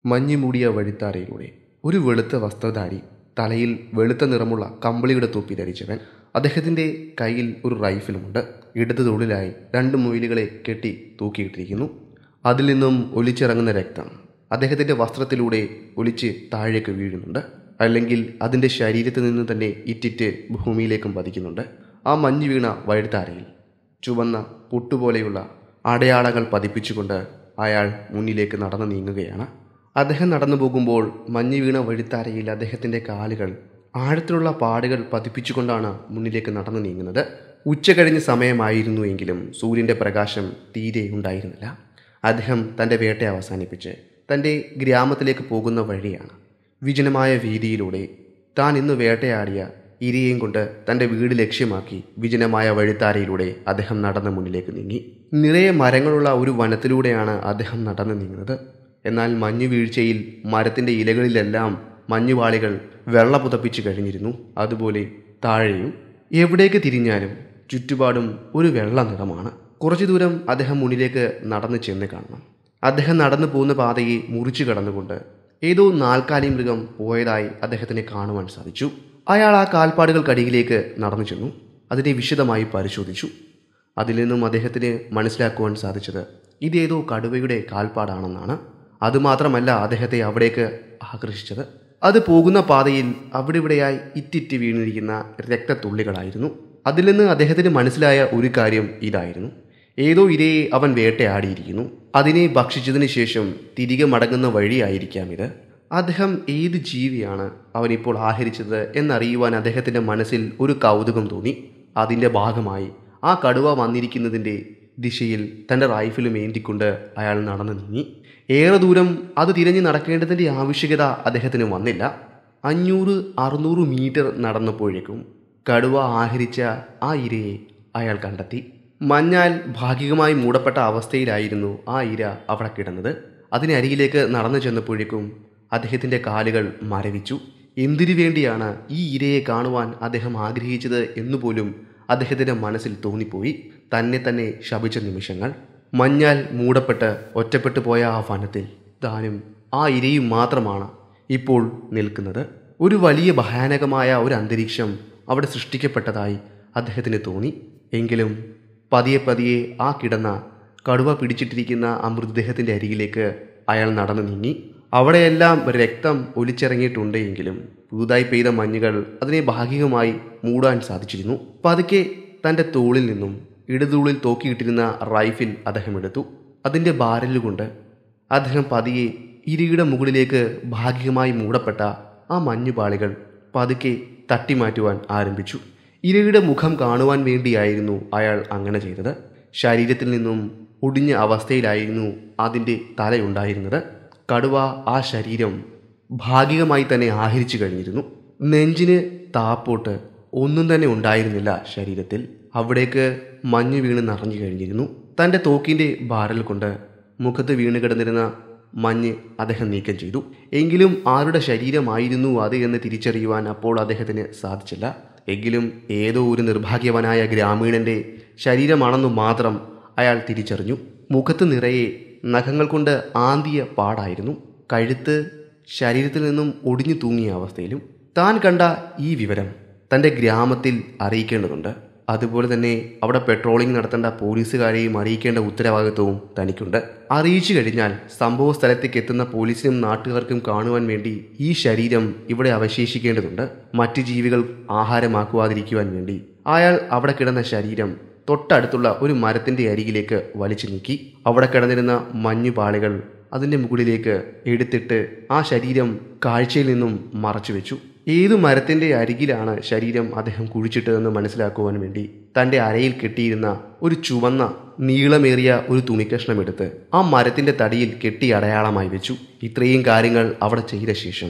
മഞ്ഞു മൂടിയ വഴിത്താരയിലൂടെ ഒരു വെളുത്ത വസ്ത്രധാരി തലയിൽ വെളുത്ത നിറമുള്ള കമ്പിളിയുടെ തൊപ്പി ധരിച്ചവൻ അദ്ദേഹത്തിൻ്റെ കയ്യിൽ ഒരു റൈഫിലുമുണ്ട് ഇടത് തൊഴിലായി രണ്ട് മൊയിലുകളെ കെട്ടി തൂക്കിയിട്ടിരിക്കുന്നു അതിൽ നിന്നും ഒലിച്ചിറങ്ങുന്ന രക്തം അദ്ദേഹത്തിൻ്റെ വസ്ത്രത്തിലൂടെ ഒലിച്ച് താഴേക്ക് വീഴുന്നുണ്ട് അല്ലെങ്കിൽ അതിൻ്റെ ശരീരത്തിൽ നിന്ന് തന്നെ ഇറ്റിറ്റ് ഭൂമിയിലേക്കും പതിക്കുന്നുണ്ട് ആ മഞ്ഞ് വീണ വഴിത്താരയിൽ ചുവന്ന പുട്ടുപോലെയുള്ള അടയാളങ്ങൾ പതിപ്പിച്ചുകൊണ്ട് അയാൾ മുന്നിലേക്ക് നടന്നു നീങ്ങുകയാണ് അദ്ദേഹം നടന്നു പോകുമ്പോൾ മഞ്ഞ് വീണ വഴിത്താരയിൽ അദ്ദേഹത്തിൻ്റെ കാലുകൾ ആഴത്തിലുള്ള പാടുകൾ പതിപ്പിച്ചുകൊണ്ടാണ് മുന്നിലേക്ക് നടന്നു നീങ്ങുന്നത് ഉച്ച കഴിഞ്ഞ സമയമായിരുന്നു എങ്കിലും സൂര്യൻ്റെ പ്രകാശം തീരെ ഉണ്ടായിരുന്നില്ല അദ്ദേഹം തൻ്റെ വേട്ട അവസാനിപ്പിച്ച് തൻ്റെ ഗ്രാമത്തിലേക്ക് പോകുന്ന വഴിയാണ് വിജനമായ വീതിയിലൂടെ താൻ ഇന്ന് വേട്ടയാടിയ ഇരയെയും കൊണ്ട് തൻ്റെ വീട് ലക്ഷ്യമാക്കി വിജനമായ വഴിത്താരയിലൂടെ അദ്ദേഹം നടന്ന് മുന്നിലേക്ക് നീങ്ങി നിറയെ മരങ്ങളുള്ള ഒരു വനത്തിലൂടെയാണ് അദ്ദേഹം നടന്നു നീങ്ങുന്നത് എന്നാൽ മഞ്ഞു വീഴ്ചയിൽ മരത്തിൻ്റെ ഇലകളിലെല്ലാം മഞ്ഞുപാളികൾ വെള്ള പുതപ്പിച്ച് കഴിഞ്ഞിരുന്നു അതുപോലെ താഴെയും എവിടേക്ക് തിരിഞ്ഞാലും ചുറ്റുപാടും ഒരു വെള്ള നിറമാണ് കുറച്ചു ദൂരം അദ്ദേഹം മുന്നിലേക്ക് നടന്നു ചെന്ന് കാണണം അദ്ദേഹം നടന്നു പോകുന്ന പാതയെ മുറിച്ചു കടന്നുകൊണ്ട് ഏതോ നാൽക്കാലി മൃഗം പോയതായി അദ്ദേഹത്തിന് കാണുവാൻ സാധിച്ചു അയാൾ ആ കാൽപ്പാടുകൾക്കടിയിലേക്ക് നടന്നു ചെന്നു അതിനെ വിശദമായി പരിശോധിച്ചു അതിൽ നിന്നും അദ്ദേഹത്തിന് മനസ്സിലാക്കുവാൻ സാധിച്ചത് ഇതേതോ കടുവയുടെ കാൽപ്പാടാണെന്നാണ് അതുമാത്രമല്ല അദ്ദേഹത്തെ അവിടേക്ക് ആകർഷിച്ചത് അത് പോകുന്ന പാതയിൽ അവിടെ ഇവിടെയായി ഇറ്റിറ്റ് വീണിരിക്കുന്ന രക്തത്തുള്ളികളായിരുന്നു അതിൽ നിന്ന് അദ്ദേഹത്തിന് മനസ്സിലായ ഒരു കാര്യം ഇതായിരുന്നു ഏതോ ഇരയെ അവൻ വേട്ടയാടിയിരിക്കുന്നു അതിനെ ഭക്ഷിച്ചതിന് ശേഷം തിരികെ മടങ്ങുന്ന വഴിയായിരിക്കാം ഇത് അദ്ദേഹം ഏത് ജീവിയാണ് അവനിപ്പോൾ ആഹരിച്ചത് എന്നറിയുവാൻ അദ്ദേഹത്തിൻ്റെ മനസ്സിൽ ഒരു കൗതുകം തോന്നി അതിൻ്റെ ഭാഗമായി ആ കടുവ വന്നിരിക്കുന്നതിൻ്റെ ദിശയിൽ തൻ്റെ റൈഫിലും ഏന്തിക്കൊണ്ട് അയാൾ നടന്നു നീങ്ങി ഏറെ ദൂരം അത് തിരഞ്ഞു നടക്കേണ്ടതിൻ്റെ ആവശ്യകത അദ്ദേഹത്തിന് വന്നില്ല അഞ്ഞൂറ് അറുന്നൂറ് മീറ്റർ നടന്നപ്പോഴേക്കും കടുവ ആഹരിച്ച ആ ഇരയെ അയാൾ കണ്ടെത്തി മഞ്ഞാൽ ഭാഗികമായി മൂടപ്പെട്ട അവസ്ഥയിലായിരുന്നു ആ ഇര അവിടെ കിടന്നത് അതിനരികിലേക്ക് നടന്നു ചെന്നപ്പോഴേക്കും അദ്ദേഹത്തിൻ്റെ കാലുകൾ മരവിച്ചു എന്തിനു വേണ്ടിയാണ് ഈ ഇരയെ കാണുവാൻ അദ്ദേഹം ആഗ്രഹിച്ചത് എന്നുപോലും അദ്ദേഹത്തിൻ്റെ മനസ്സിൽ തോന്നിപ്പോയി തന്നെ തന്നെ ശപിച്ച നിമിഷങ്ങൾ മഞ്ഞാൽ മൂടപ്പെട്ട് ഒറ്റപ്പെട്ടു പോയ ആ വനത്തിൽ താനും ആ ഇരയും മാത്രമാണ് ഇപ്പോൾ നിൽക്കുന്നത് ഒരു വലിയ ഭയാനകമായ ഒരു അന്തരീക്ഷം അവിടെ സൃഷ്ടിക്കപ്പെട്ടതായി അദ്ദേഹത്തിന് തോന്നി എങ്കിലും പതിയെ പതിയെ ആ കിടന്ന കടുവ പിടിച്ചിട്ടിരിക്കുന്ന ആ മൃതദേഹത്തിൻ്റെ അരികിലേക്ക് അയാൾ നടന്നു നീങ്ങി അവിടെയെല്ലാം രക്തം ഒലിച്ചിറങ്ങിയിട്ടുണ്ട് എങ്കിലും പുതുതായി പെയ്ത മഞ്ഞുകൾ അതിനെ ഭാഗികമായി മൂടാൻ സാധിച്ചിരുന്നു പതുക്കെ തൻ്റെ തോളിൽ നിന്നും ഇടതൂളിൽ തോക്കിയിട്ടിരുന്ന റൈഫിൽ അദ്ദേഹം എടുത്തു അതിൻ്റെ ബാരലുകൊണ്ട് അദ്ദേഹം പതിയെ ഇരയുടെ മുകളിലേക്ക് ഭാഗികമായി മൂടപ്പെട്ട ആ മഞ്ഞുപാളികൾ പതുക്കെ തട്ടിമാറ്റുവാൻ ആരംഭിച്ചു ഇരയുടെ മുഖം കാണുവാൻ വേണ്ടിയായിരുന്നു അയാൾ അങ്ങനെ ചെയ്തത് ശരീരത്തിൽ നിന്നും ഒടിഞ്ഞ അവസ്ഥയിലായിരുന്നു അതിൻ്റെ തലയുണ്ടായിരുന്നത് കടുവ ആ ശരീരം ഭാഗികമായി തന്നെ ആഹരിച്ചു കഴിഞ്ഞിരുന്നു നെഞ്ചിന് താപ്പോട്ട് ഒന്നും തന്നെ ഉണ്ടായിരുന്നില്ല ശരീരത്തിൽ അവിടേക്ക് മഞ്ഞ് വീണ് നിറഞ്ഞു കഴിഞ്ഞിരുന്നു തൻ്റെ തോക്കിൻ്റെ ബാരൽ കൊണ്ട് മുഖത്ത് വീണ് കിടന്നിരുന്ന മഞ്ഞ് അദ്ദേഹം നീക്കം ചെയ്തു എങ്കിലും ആരുടെ ശരീരമായിരുന്നു അത് എന്ന് തിരിച്ചറിയുവാൻ അപ്പോൾ അദ്ദേഹത്തിന് സാധിച്ചില്ല എങ്കിലും ഏതോ ഒരു നിർഭാഗ്യവനായ ഗ്രാമീണന്റെ ശരീരമാണെന്നു മാത്രം അയാൾ തിരിച്ചറിഞ്ഞു മുഖത്ത് നിറയെ നഖങ്ങൾ കൊണ്ട് ആന്തിയ പാടായിരുന്നു കഴുത്ത് ശരീരത്തിൽ നിന്നും ഒടിഞ്ഞു തൂങ്ങിയ അവസ്ഥയിലും താൻ കണ്ട ഈ വിവരം തൻ്റെ ഗ്രാമത്തിൽ അറിയിക്കേണ്ടതുണ്ട് അതുപോലെ തന്നെ അവിടെ പെട്രോളിംഗ് നടത്തേണ്ട പോലീസുകാരെയും അറിയിക്കേണ്ട ഉത്തരവാദിത്വവും തനിക്കുണ്ട് അറിയിച്ചു കഴിഞ്ഞാൽ സംഭവ സ്ഥലത്തേക്ക് എത്തുന്ന പോലീസിനും നാട്ടുകാർക്കും കാണുവാൻ വേണ്ടി ഈ ശരീരം ഇവിടെ അവശേഷിക്കേണ്ടതുണ്ട് മറ്റു ജീവികൾ ആഹാരമാക്കുവാതിരിക്കുവാൻ വേണ്ടി അയാൾ അവിടെ കിടന്ന ശരീരം തൊട്ടടുത്തുള്ള ഒരു മരത്തിന്റെ അരികിലേക്ക് വലിച്ചു നീക്കി അവിടെ കിടന്നിരുന്ന മഞ്ഞുപാളികൾ അതിൻ്റെ മുകളിലേക്ക് എടുത്തിട്ട് ആ ശരീരം കാഴ്ചയിൽ നിന്നും മറച്ചു വെച്ചു ഏതു മരത്തിൻ്റെ അരികിലാണ് ശരീരം അദ്ദേഹം കുഴിച്ചിട്ടതെന്ന് മനസ്സിലാക്കുവാൻ വേണ്ടി തൻ്റെ അരയിൽ കെട്ടിയിരുന്ന ഒരു ചുവന്ന നീളമേറിയ ഒരു തുണിക്കഷ്ണം എടുത്ത് ആ മരത്തിൻ്റെ തടിയിൽ കെട്ടി അടയാളമായി വെച്ചു ഇത്രയും കാര്യങ്ങൾ അവിടെ ചെയ്ത ശേഷം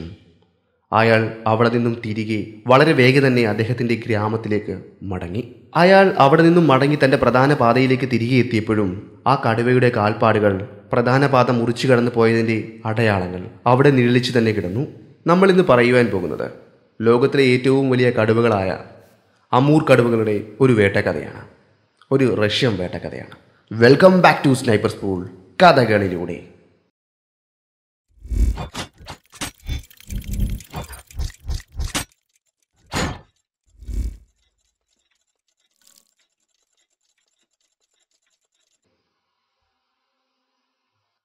അയാൾ അവിടെ നിന്നും തിരികെ വളരെ വേഗം തന്നെ അദ്ദേഹത്തിൻ്റെ ഗ്രാമത്തിലേക്ക് മടങ്ങി അയാൾ അവിടെ നിന്നും മടങ്ങി തൻ്റെ പ്രധാന പാതയിലേക്ക് തിരികെ എത്തിയപ്പോഴും ആ കടുവയുടെ കാൽപ്പാടുകൾ പ്രധാന പാത മുറിച്ചു കടന്നു പോയതിൻ്റെ അടയാളങ്ങൾ അവിടെ നിഴലിച്ചു തന്നെ കിടന്നു നമ്മൾ ഇന്ന് പറയുവാൻ പോകുന്നത് ലോകത്തിലെ ഏറ്റവും വലിയ കടുവകളായ അമൂർ കടുവകളുടെ ഒരു വേട്ടക്കഥയാണ് ഒരു റഷ്യൻ വേട്ടക്കഥയാണ് welcome back to sniper school കഥകളിലൂടെ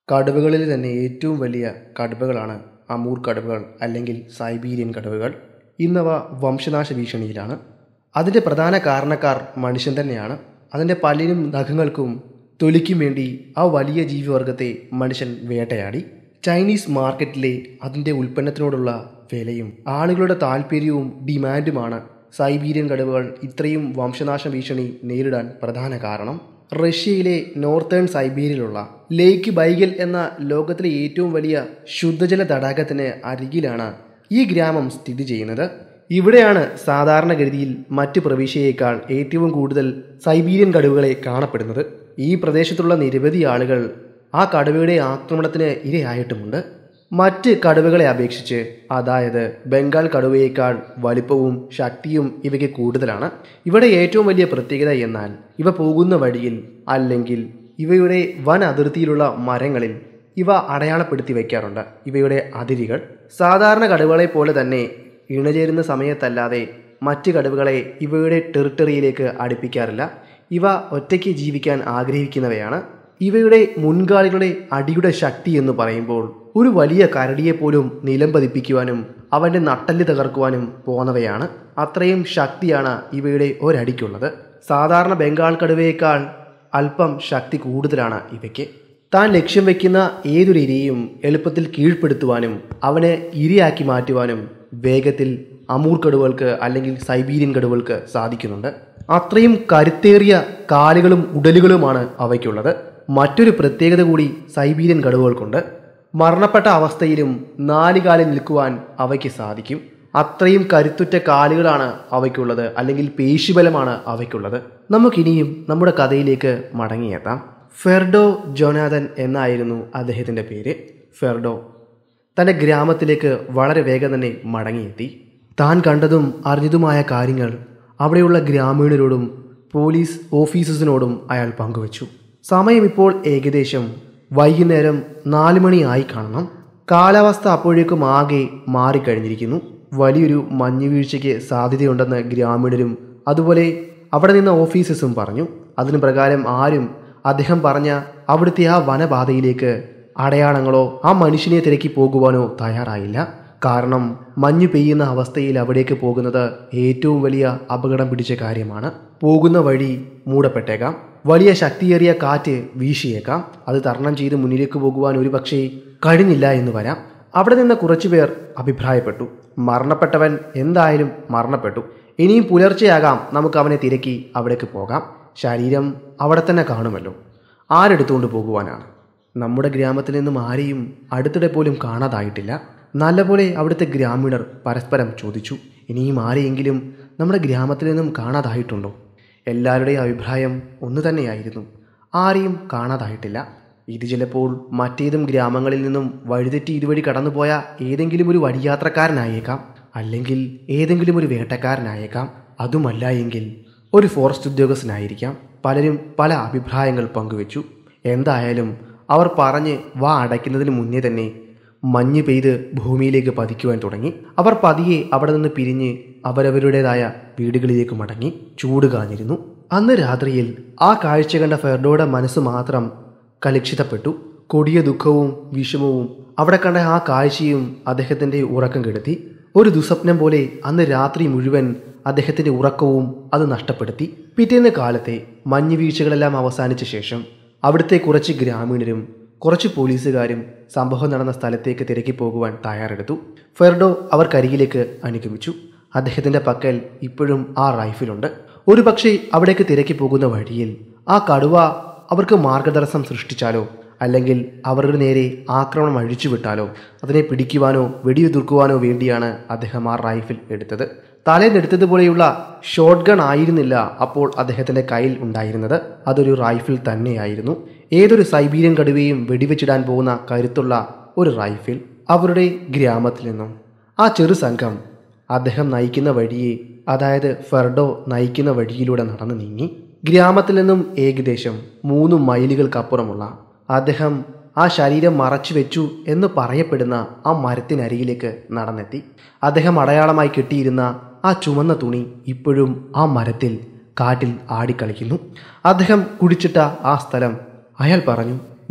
കടുവകളിൽ തന്നെ ഏറ്റവും വലിയ കടുവകളാണ് അമൂർ കടുവകൾ അല്ലെങ്കിൽ സൈബീരിയൻ കടുവകൾ ഇന്നവ വംശനാശ ഭീഷണിയിലാണ് അതിൻ്റെ പ്രധാന കാരണക്കാർ മനുഷ്യൻ തന്നെയാണ് അതിൻ്റെ പല്ലിനും നഖങ്ങൾക്കും തൊലിക്കും വേണ്ടി ആ വലിയ ജീവിവർഗത്തെ മനുഷ്യൻ വേട്ടയാടി ചൈനീസ് മാർക്കറ്റിലെ അതിൻ്റെ ഉൽപ്പന്നത്തിനോടുള്ള വിലയും ആളുകളുടെ താല്പര്യവും ഡിമാൻഡുമാണ് സൈബീരിയൻ കടുവകൾ ഇത്രയും വംശനാശ ഭീഷണി നേരിടാൻ പ്രധാന കാരണം റഷ്യയിലെ നോർത്തേൺ സൈബീരിയയിലുള്ള ലേക്ക് ബൈഗൽ എന്ന ലോകത്തിലെ ഏറ്റവും വലിയ ശുദ്ധജല തടാകത്തിന് അരികിലാണ് ഈ ഗ്രാമം സ്ഥിതി ചെയ്യുന്നത് ഇവിടെയാണ് സാധാരണഗതിയിൽ മറ്റ് പ്രവിശ്യയേക്കാൾ ഏറ്റവും കൂടുതൽ സൈബീരിയൻ കടുവകളെ കാണപ്പെടുന്നത് ഈ പ്രദേശത്തുള്ള നിരവധി ആളുകൾ ആ കടുവയുടെ ആക്രമണത്തിന് ഇരയായിട്ടുമുണ്ട് മറ്റ് കടുവകളെ അപേക്ഷിച്ച് അതായത് ബംഗാൾ കടുവയേക്കാൾ വലിപ്പവും ശക്തിയും ഇവയ്ക്ക് കൂടുതലാണ് ഇവിടെ ഏറ്റവും വലിയ പ്രത്യേകത എന്നാൽ ഇവ പോകുന്ന വഴിയിൽ അല്ലെങ്കിൽ ഇവയുടെ വൻ അതിർത്തിയിലുള്ള മരങ്ങളിൽ ഇവ അടയാളപ്പെടുത്തി വയ്ക്കാറുണ്ട് ഇവയുടെ അതിരുകൾ സാധാരണ കടുവകളെ പോലെ തന്നെ ഇണചേരുന്ന സമയത്തല്ലാതെ മറ്റ് കടുവകളെ ഇവയുടെ ടെറിട്ടറിയിലേക്ക് അടുപ്പിക്കാറില്ല ഇവ ഒറ്റയ്ക്ക് ജീവിക്കാൻ ആഗ്രഹിക്കുന്നവയാണ് ഇവയുടെ മുൻകാലികളുടെ അടിയുടെ ശക്തി എന്ന് പറയുമ്പോൾ ഒരു വലിയ കരടിയെ പോലും നിലം പതിപ്പിക്കുവാനും അവൻ്റെ നട്ടല് തകർക്കുവാനും പോന്നവയാണ് അത്രയും ശക്തിയാണ് ഇവയുടെ ഒരടിക്കുള്ളത് സാധാരണ ബംഗാൾ കടുവയേക്കാൾ അല്പം ശക്തി കൂടുതലാണ് ഇവയ്ക്ക് താൻ ലക്ഷ്യം വയ്ക്കുന്ന ഏതൊരു ഇരയും എളുപ്പത്തിൽ കീഴ്പ്പെടുത്തുവാനും അവനെ ഇരയാക്കി മാറ്റുവാനും വേഗത്തിൽ അമൂർ കടുവകൾക്ക് അല്ലെങ്കിൽ സൈബീരിയൻ കടുവകൾക്ക് സാധിക്കുന്നുണ്ട് അത്രയും കരുത്തേറിയ കാലുകളും ഉടലുകളുമാണ് അവയ്ക്കുള്ളത് മറ്റൊരു പ്രത്യേകത കൂടി സൈബീരിയൻ കടുവകൾക്കുണ്ട് മരണപ്പെട്ട അവസ്ഥയിലും നാല് കാലിൽ നിൽക്കുവാൻ അവയ്ക്ക് സാധിക്കും അത്രയും കരുത്തുറ്റ കാലുകളാണ് അവയ്ക്കുള്ളത് അല്ലെങ്കിൽ പേശിബലമാണ് അവയ്ക്കുള്ളത് നമുക്കിനിയും നമ്മുടെ കഥയിലേക്ക് മടങ്ങിയെത്താം ഫെർഡോ ജോനാഥൻ എന്നായിരുന്നു അദ്ദേഹത്തിൻ്റെ പേര് ഫെർഡോ തൻ്റെ ഗ്രാമത്തിലേക്ക് വളരെ വേഗം തന്നെ മടങ്ങിയെത്തി താൻ കണ്ടതും അറിഞ്ഞതുമായ കാര്യങ്ങൾ അവിടെയുള്ള ഗ്രാമീണരോടും പോലീസ് ഓഫീസേഴ്സിനോടും അയാൾ പങ്കുവച്ചു സമയം ഇപ്പോൾ ഏകദേശം വൈകുന്നേരം നാല് മണിയായി കാണണം കാലാവസ്ഥ അപ്പോഴേക്കും ആകെ മാറിക്കഴിഞ്ഞിരിക്കുന്നു വലിയൊരു മഞ്ഞുവീഴ്ചയ്ക്ക് സാധ്യതയുണ്ടെന്ന് ഗ്രാമീണരും അതുപോലെ അവിടെ നിന്ന ഓഫീസേഴ്സും പറഞ്ഞു അതിനു പ്രകാരം ആരും അദ്ദേഹം പറഞ്ഞ അവിടുത്തെ ആ വനപാതയിലേക്ക് അടയാളങ്ങളോ ആ മനുഷ്യനെ തിരക്കി പോകുവാനോ തയ്യാറായില്ല കാരണം മഞ്ഞു പെയ്യുന്ന അവസ്ഥയിൽ അവിടേക്ക് പോകുന്നത് ഏറ്റവും വലിയ അപകടം പിടിച്ച കാര്യമാണ് പോകുന്ന വഴി മൂടപ്പെട്ടേക്കാം വലിയ ശക്തിയേറിയ കാറ്റ് വീശിയേക്കാം അത് തരണം ചെയ്ത് മുന്നിലേക്ക് പോകുവാൻ ഒരുപക്ഷെ കഴിഞ്ഞില്ല എന്ന് വരാം അവിടെ നിന്ന് കുറച്ചുപേർ അഭിപ്രായപ്പെട്ടു മരണപ്പെട്ടവൻ എന്തായാലും മരണപ്പെട്ടു ഇനിയും പുലർച്ചെയാകാം നമുക്ക് അവനെ തിരക്കി അവിടേക്ക് പോകാം ശരീരം അവിടെ തന്നെ കാണുമല്ലോ ആരെടുത്തുകൊണ്ട് പോകുവാനാണ് നമ്മുടെ ഗ്രാമത്തിൽ നിന്നും ആരെയും അടുത്തിടെ പോലും കാണാതായിട്ടില്ല നല്ലപോലെ അവിടുത്തെ ഗ്രാമീണർ പരസ്പരം ചോദിച്ചു ഇനിയും ആരെയെങ്കിലും നമ്മുടെ ഗ്രാമത്തിൽ നിന്നും കാണാതായിട്ടുണ്ടോ എല്ലാവരുടെയും അഭിപ്രായം ഒന്ന് തന്നെയായിരുന്നു ആരെയും കാണാതായിട്ടില്ല ഇത് ചിലപ്പോൾ മറ്റേതും ഗ്രാമങ്ങളിൽ നിന്നും വഴിതെറ്റി ഇതുവഴി കടന്നുപോയ ഏതെങ്കിലും ഒരു വഴിയാത്രക്കാരനായേക്കാം അല്ലെങ്കിൽ ഏതെങ്കിലും ഒരു വേട്ടക്കാരനായേക്കാം അതുമല്ല എങ്കിൽ ഒരു ഫോറസ്റ്റ് ഉദ്യോഗസ്ഥനായിരിക്കാം പലരും പല അഭിപ്രായങ്ങൾ പങ്കുവച്ചു എന്തായാലും അവർ പറഞ്ഞ് വാ അടയ്ക്കുന്നതിന് മുന്നേ തന്നെ മഞ്ഞ് പെയ്ത് ഭൂമിയിലേക്ക് പതിക്കുവാൻ തുടങ്ങി അവർ പതിയെ അവിടെ നിന്ന് പിരിഞ്ഞ് അവരവരുടേതായ വീടുകളിലേക്ക് മടങ്ങി ചൂട് കാഞ്ഞിരുന്നു അന്ന് രാത്രിയിൽ ആ കാഴ്ച കണ്ട ഫെർഡോയുടെ മനസ്സ് മാത്രം കലുഷിതപ്പെട്ടു കൊടിയ ദുഃഖവും വിഷമവും അവിടെ കണ്ട ആ കാഴ്ചയും അദ്ദേഹത്തിൻ്റെ ഉറക്കം കെടുത്തി ഒരു ദുസ്വപ്നം പോലെ അന്ന് രാത്രി മുഴുവൻ അദ്ദേഹത്തിൻ്റെ ഉറക്കവും അത് നഷ്ടപ്പെടുത്തി പിറ്റേന്ന് കാലത്തെ മഞ്ഞ് വീഴ്ചകളെല്ലാം അവസാനിച്ച ശേഷം അവിടുത്തെ കുറച്ച് ഗ്രാമീണരും കുറച്ച് പോലീസുകാരും സംഭവം നടന്ന സ്ഥലത്തേക്ക് തിരക്കി പോകുവാൻ തയ്യാറെടുത്തു ഫെർഡോ അവർക്കരികിലേക്ക് അനുഗമിച്ചു അദ്ദേഹത്തിൻ്റെ പക്കൽ ഇപ്പോഴും ആ റൈഫിലുണ്ട് ഒരുപക്ഷെ അവിടേക്ക് തിരക്കി പോകുന്ന വഴിയിൽ ആ കടുവ അവർക്ക് മാർഗതടസ്സം സൃഷ്ടിച്ചാലോ അല്ലെങ്കിൽ അവരുടെ നേരെ ആക്രമണം അഴിച്ചുവിട്ടാലോ അതിനെ പിടിക്കുവാനോ വെടിയുതിർക്കുവാനോ വേണ്ടിയാണ് അദ്ദേഹം ആ റൈഫിൽ എടുത്തത് തലേന്നെടുത്തതുപോലെയുള്ള ഷോട്ട് ഗൺ ആയിരുന്നില്ല അപ്പോൾ അദ്ദേഹത്തിൻ്റെ കയ്യിൽ ഉണ്ടായിരുന്നത് അതൊരു റൈഫിൾ തന്നെയായിരുന്നു ഏതൊരു സൈബീരിയൻ കടുവയും വെടിവെച്ചിടാൻ പോകുന്ന കരുത്തുള്ള ഒരു റൈഫിൾ അവരുടെ ഗ്രാമത്തിൽ നിന്നും ആ ചെറു സംഘം അദ്ദേഹം നയിക്കുന്ന വഴിയെ അതായത് ഫെർഡോ നയിക്കുന്ന വഴിയിലൂടെ നടന്നു നീങ്ങി ഗ്രാമത്തിൽ നിന്നും ഏകദേശം മൂന്ന് മൈലുകൾക്കപ്പുറമുള്ള അദ്ദേഹം ആ ശരീരം മറച്ചു വെച്ചു എന്ന് പറയപ്പെടുന്ന ആ മരത്തിനരികിലേക്ക് നടന്നെത്തി അദ്ദേഹം അടയാളമായി കെട്ടിയിരുന്ന ആ ചുവന്ന തുണി ഇപ്പോഴും ആ മരത്തിൽ കാറ്റിൽ ആടിക്കളിക്കുന്നു അദ്ദേഹം കുടിച്ചിട്ട ആ സ്ഥലം അയാൾ പറഞ്ഞു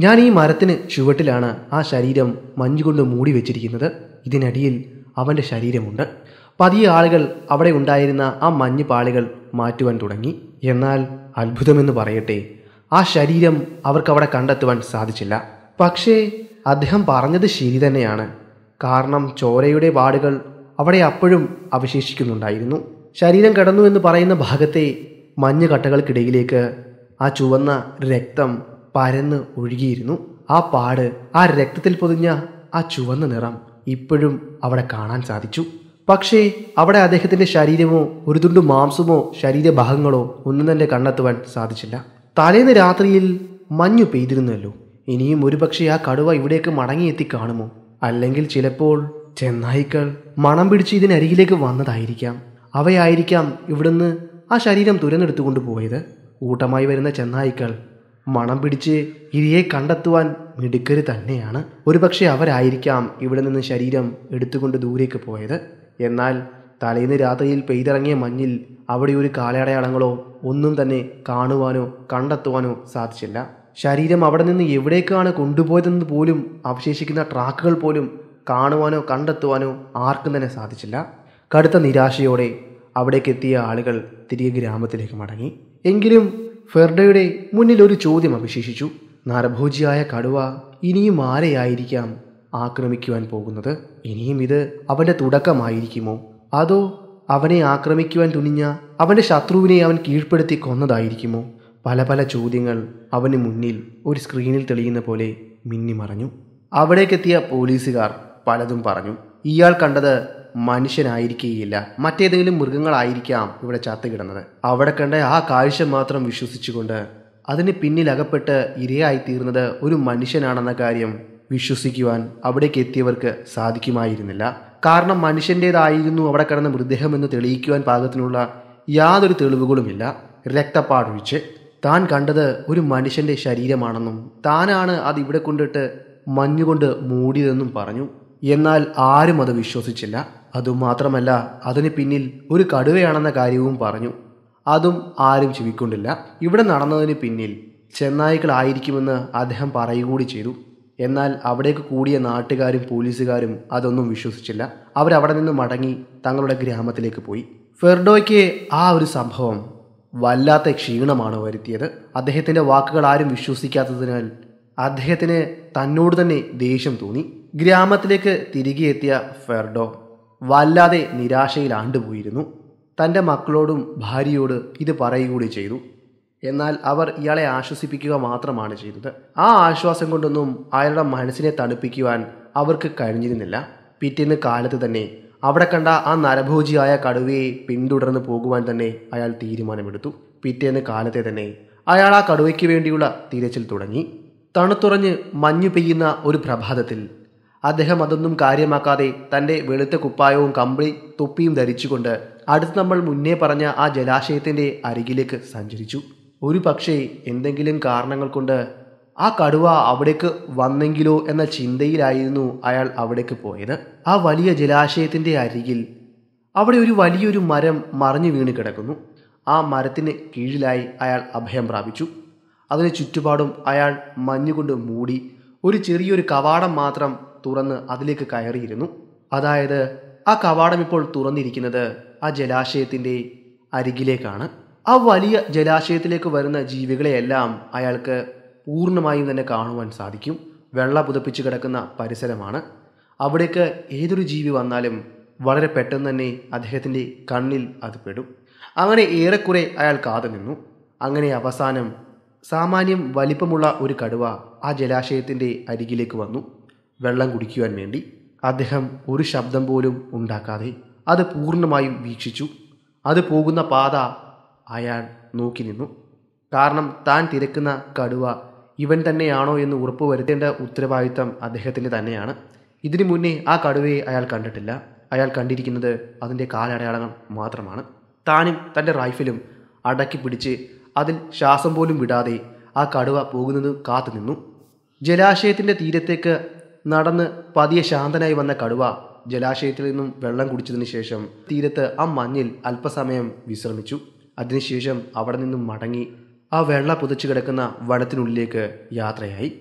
ഞാൻ ഈ മരത്തിന് ചുവട്ടിലാണ് ആ ശരീരം മഞ്ഞുകൊണ്ട് മൂടി വെച്ചിരിക്കുന്നത് ഇതിനടിയിൽ അവൻ്റെ ശരീരമുണ്ട് പതിയെ ആളുകൾ അവിടെ ഉണ്ടായിരുന്ന ആ മഞ്ഞ് പാളികൾ മാറ്റുവാൻ തുടങ്ങി എന്നാൽ അത്ഭുതമെന്ന് പറയട്ടെ ആ ശരീരം അവർക്ക് അവിടെ കണ്ടെത്തുവാൻ സാധിച്ചില്ല പക്ഷേ അദ്ദേഹം പറഞ്ഞത് ശരി തന്നെയാണ് കാരണം ചോരയുടെ പാടുകൾ അവിടെ അപ്പോഴും അവശേഷിക്കുന്നുണ്ടായിരുന്നു ശരീരം കടന്നു എന്ന് പറയുന്ന ഭാഗത്തെ മഞ്ഞ് കട്ടകൾക്കിടയിലേക്ക് ആ ചുവന്ന രക്തം പരന്ന് ഒഴുകിയിരുന്നു ആ പാട് ആ രക്തത്തിൽ പൊതിഞ്ഞ ആ ചുവന്ന നിറം ഇപ്പോഴും അവിടെ കാണാൻ സാധിച്ചു പക്ഷേ അവിടെ അദ്ദേഹത്തിന്റെ ശരീരമോ ഒരു തുണ്ട് മാംസമോ ശരീരഭാഗങ്ങളോ ഒന്നും തന്നെ കണ്ടെത്തുവാൻ സാധിച്ചില്ല തലേന്ന് രാത്രിയിൽ മഞ്ഞു പെയ്തിരുന്നല്ലോ ഇനിയും ഒരുപക്ഷെ ആ കടുവ ഇവിടേക്ക് മടങ്ങിയെത്തി കാണുമോ അല്ലെങ്കിൽ ചിലപ്പോൾ ചെന്നായ്ക്കൾ മണം പിടിച്ച് ഇതിനരികിലേക്ക് വന്നതായിരിക്കാം അവയായിരിക്കാം ഇവിടുന്ന് ആ ശരീരം തുരന്നെടുത്തുകൊണ്ട് പോയത് കൂട്ടമായി വരുന്ന ചെന്നായ്ക്കൾ മണം പിടിച്ച് ഇരയെ കണ്ടെത്തുവാൻ മിടുക്കര് തന്നെയാണ് ഒരുപക്ഷെ അവരായിരിക്കാം ഇവിടെ നിന്ന് ശരീരം എടുത്തുകൊണ്ട് ദൂരേക്ക് പോയത് എന്നാൽ തലേന്ന് രാത്രിയിൽ പെയ്തിറങ്ങിയ മഞ്ഞിൽ അവിടെ ഒരു കാലയടയാളങ്ങളോ ഒന്നും തന്നെ കാണുവാനോ കണ്ടെത്തുവാനോ സാധിച്ചില്ല ശരീരം അവിടെ നിന്ന് എവിടേക്കാണ് കൊണ്ടുപോയതെന്ന് പോലും അവശേഷിക്കുന്ന ട്രാക്കുകൾ പോലും കാണുവാനോ കണ്ടെത്തുവാനോ ആർക്കും തന്നെ സാധിച്ചില്ല കടുത്ത നിരാശയോടെ അവിടേക്ക് എത്തിയ ആളുകൾ തിരികെ ഗ്രാമത്തിലേക്ക് മടങ്ങി എങ്കിലും ഫെർഡയുടെ മുന്നിൽ ഒരു ചോദ്യം അവശേഷിച്ചു നരഭോജിയായ കടുവ ഇനിയും ആരെയായിരിക്കാം ആക്രമിക്കുവാൻ പോകുന്നത് ഇനിയും ഇത് അവൻ്റെ തുടക്കമായിരിക്കുമോ അതോ അവനെ ആക്രമിക്കുവാൻ തുനിഞ്ഞ അവൻ്റെ ശത്രുവിനെ അവൻ കീഴ്പ്പെടുത്തി കൊന്നതായിരിക്കുമോ പല പല ചോദ്യങ്ങൾ അവന് മുന്നിൽ ഒരു സ്ക്രീനിൽ തെളിയുന്ന പോലെ മിന്നിമറഞ്ഞു അവിടേക്കെത്തിയ പോലീസുകാർ പലതും പറഞ്ഞു ഇയാൾ കണ്ടത് മനുഷ്യനായിരിക്കുകയില്ല മറ്റേതെങ്കിലും മൃഗങ്ങളായിരിക്കാം ഇവിടെ ചത്തുകിടന്നത് അവിടെ കണ്ട ആ കാഴ്ച മാത്രം വിശ്വസിച്ചുകൊണ്ട് അതിന് പിന്നിൽ അകപ്പെട്ട് ഇരയായിത്തീർന്നത് ഒരു മനുഷ്യനാണെന്ന കാര്യം വിശ്വസിക്കുവാൻ അവിടേക്ക് എത്തിയവർക്ക് സാധിക്കുമായിരുന്നില്ല കാരണം മനുഷ്യൻ്റേതായിരുന്നു അവിടെ കിടന്ന മൃതദേഹമെന്ന് തെളിയിക്കുവാൻ പാകത്തിനുള്ള യാതൊരു തെളിവുകളുമില്ല രക്തപ്പാടൊഴിച്ച് താൻ കണ്ടത് ഒരു മനുഷ്യന്റെ ശരീരമാണെന്നും താനാണ് അത് ഇവിടെ കൊണ്ടിട്ട് മഞ്ഞുകൊണ്ട് മൂടിയതെന്നും പറഞ്ഞു എന്നാൽ ആരും അത് വിശ്വസിച്ചില്ല അതുമാത്രമല്ല അതിന് പിന്നിൽ ഒരു കടുവയാണെന്ന കാര്യവും പറഞ്ഞു അതും ആരും ചെവിക്കൊണ്ടില്ല ഇവിടെ നടന്നതിന് പിന്നിൽ ചെന്നായ്ക്കളായിരിക്കുമെന്ന് അദ്ദേഹം പറയുകൂടി ചെയ്തു എന്നാൽ അവിടേക്ക് കൂടിയ നാട്ടുകാരും പോലീസുകാരും അതൊന്നും വിശ്വസിച്ചില്ല അവരവിടെ നിന്ന് മടങ്ങി തങ്ങളുടെ ഗ്രാമത്തിലേക്ക് പോയി ഫെർഡോയ്ക്ക് ആ ഒരു സംഭവം വല്ലാത്ത ക്ഷീണമാണ് വരുത്തിയത് അദ്ദേഹത്തിന്റെ വാക്കുകൾ ആരും വിശ്വസിക്കാത്തതിനാൽ അദ്ദേഹത്തിന് തന്നോട് തന്നെ ദേഷ്യം തോന്നി ഗ്രാമത്തിലേക്ക് തിരികെ എത്തിയ ഫെർഡോ വല്ലാതെ നിരാശയിൽ ആണ്ടുപോയിരുന്നു തൻ്റെ മക്കളോടും ഭാര്യയോട് ഇത് പറയുകൂടി ചെയ്തു എന്നാൽ അവർ ഇയാളെ ആശ്വസിപ്പിക്കുക മാത്രമാണ് ചെയ്തത് ആ ആശ്വാസം കൊണ്ടൊന്നും അയാളുടെ മനസ്സിനെ തണുപ്പിക്കുവാൻ അവർക്ക് കഴിഞ്ഞിരുന്നില്ല പിറ്റേന്ന് കാലത്ത് തന്നെ അവിടെ കണ്ട ആ നരഭോജിയായ കടുവയെ പിന്തുടർന്ന് പോകുവാൻ തന്നെ അയാൾ തീരുമാനമെടുത്തു പിറ്റേന്ന് കാലത്തെ തന്നെ അയാൾ ആ കടുവയ്ക്ക് വേണ്ടിയുള്ള തിരച്ചിൽ തുടങ്ങി തണുത്തുറഞ്ഞ് മഞ്ഞു പെയ്യുന്ന ഒരു പ്രഭാതത്തിൽ അദ്ദേഹം അതൊന്നും കാര്യമാക്കാതെ തൻ്റെ വെളുത്ത കുപ്പായവും കമ്പിളി തൊപ്പിയും ധരിച്ചുകൊണ്ട് അടുത്ത് നമ്മൾ മുന്നേ പറഞ്ഞ ആ ജലാശയത്തിൻ്റെ അരികിലേക്ക് സഞ്ചരിച്ചു ഒരു പക്ഷേ എന്തെങ്കിലും കാരണങ്ങൾ കൊണ്ട് ആ കടുവ അവിടേക്ക് വന്നെങ്കിലോ എന്ന ചിന്തയിലായിരുന്നു അയാൾ അവിടേക്ക് പോയത് ആ വലിയ ജലാശയത്തിൻ്റെ അരികിൽ അവിടെ ഒരു വലിയൊരു മരം മറിഞ്ഞു വീണ് കിടക്കുന്നു ആ മരത്തിന് കീഴിലായി അയാൾ അഭയം പ്രാപിച്ചു അതിന് ചുറ്റുപാടും അയാൾ മഞ്ഞുകൊണ്ട് മൂടി ഒരു ചെറിയൊരു കവാടം മാത്രം തുറന്ന് അതിലേക്ക് കയറിയിരുന്നു അതായത് ആ കവാടം ഇപ്പോൾ തുറന്നിരിക്കുന്നത് ആ ജലാശയത്തിൻ്റെ അരികിലേക്കാണ് ആ വലിയ ജലാശയത്തിലേക്ക് വരുന്ന ജീവികളെയെല്ലാം അയാൾക്ക് പൂർണ്ണമായും തന്നെ കാണുവാൻ സാധിക്കും വെള്ള പുതപ്പിച്ച് കിടക്കുന്ന പരിസരമാണ് അവിടേക്ക് ഏതൊരു ജീവി വന്നാലും വളരെ പെട്ടെന്ന് തന്നെ അദ്ദേഹത്തിൻ്റെ കണ്ണിൽ അത് പെടും അങ്ങനെ ഏറെക്കുറെ അയാൾ കാതു നിന്നു അങ്ങനെ അവസാനം സാമാന്യം വലിപ്പമുള്ള ഒരു കടുവ ആ ജലാശയത്തിൻ്റെ അരികിലേക്ക് വന്നു വെള്ളം കുടിക്കുവാൻ വേണ്ടി അദ്ദേഹം ഒരു ശബ്ദം പോലും ഉണ്ടാക്കാതെ അത് പൂർണ്ണമായും വീക്ഷിച്ചു അത് പോകുന്ന പാത അയാൾ നോക്കി നിന്നു കാരണം താൻ തിരക്കുന്ന കടുവ ഇവൻ തന്നെയാണോ എന്ന് ഉറപ്പ് വരുത്തേണ്ട ഉത്തരവാദിത്തം അദ്ദേഹത്തിൻ്റെ തന്നെയാണ് ഇതിനു മുന്നേ ആ കടുവയെ അയാൾ കണ്ടിട്ടില്ല അയാൾ കണ്ടിരിക്കുന്നത് അതിൻ്റെ കാലടയാളങ്ങൾ മാത്രമാണ് താനും തൻ്റെ റൈഫിലും അടക്കി പിടിച്ച് അതിൽ ശ്വാസം പോലും വിടാതെ ആ കടുവ പോകുന്നത് കാത്തു നിന്നു ജലാശയത്തിൻ്റെ തീരത്തേക്ക് നടന്ന് പതിയെ ശാന്തനായി വന്ന കടുവ ജലാശയത്തിൽ നിന്നും വെള്ളം കുടിച്ചതിന് ശേഷം തീരത്ത് ആ മഞ്ഞിൽ അല്പസമയം വിശ്രമിച്ചു അതിനുശേഷം അവിടെ നിന്നും മടങ്ങി ആ വെള്ള പുതച്ചു കിടക്കുന്ന വനത്തിനുള്ളിലേക്ക് യാത്രയായി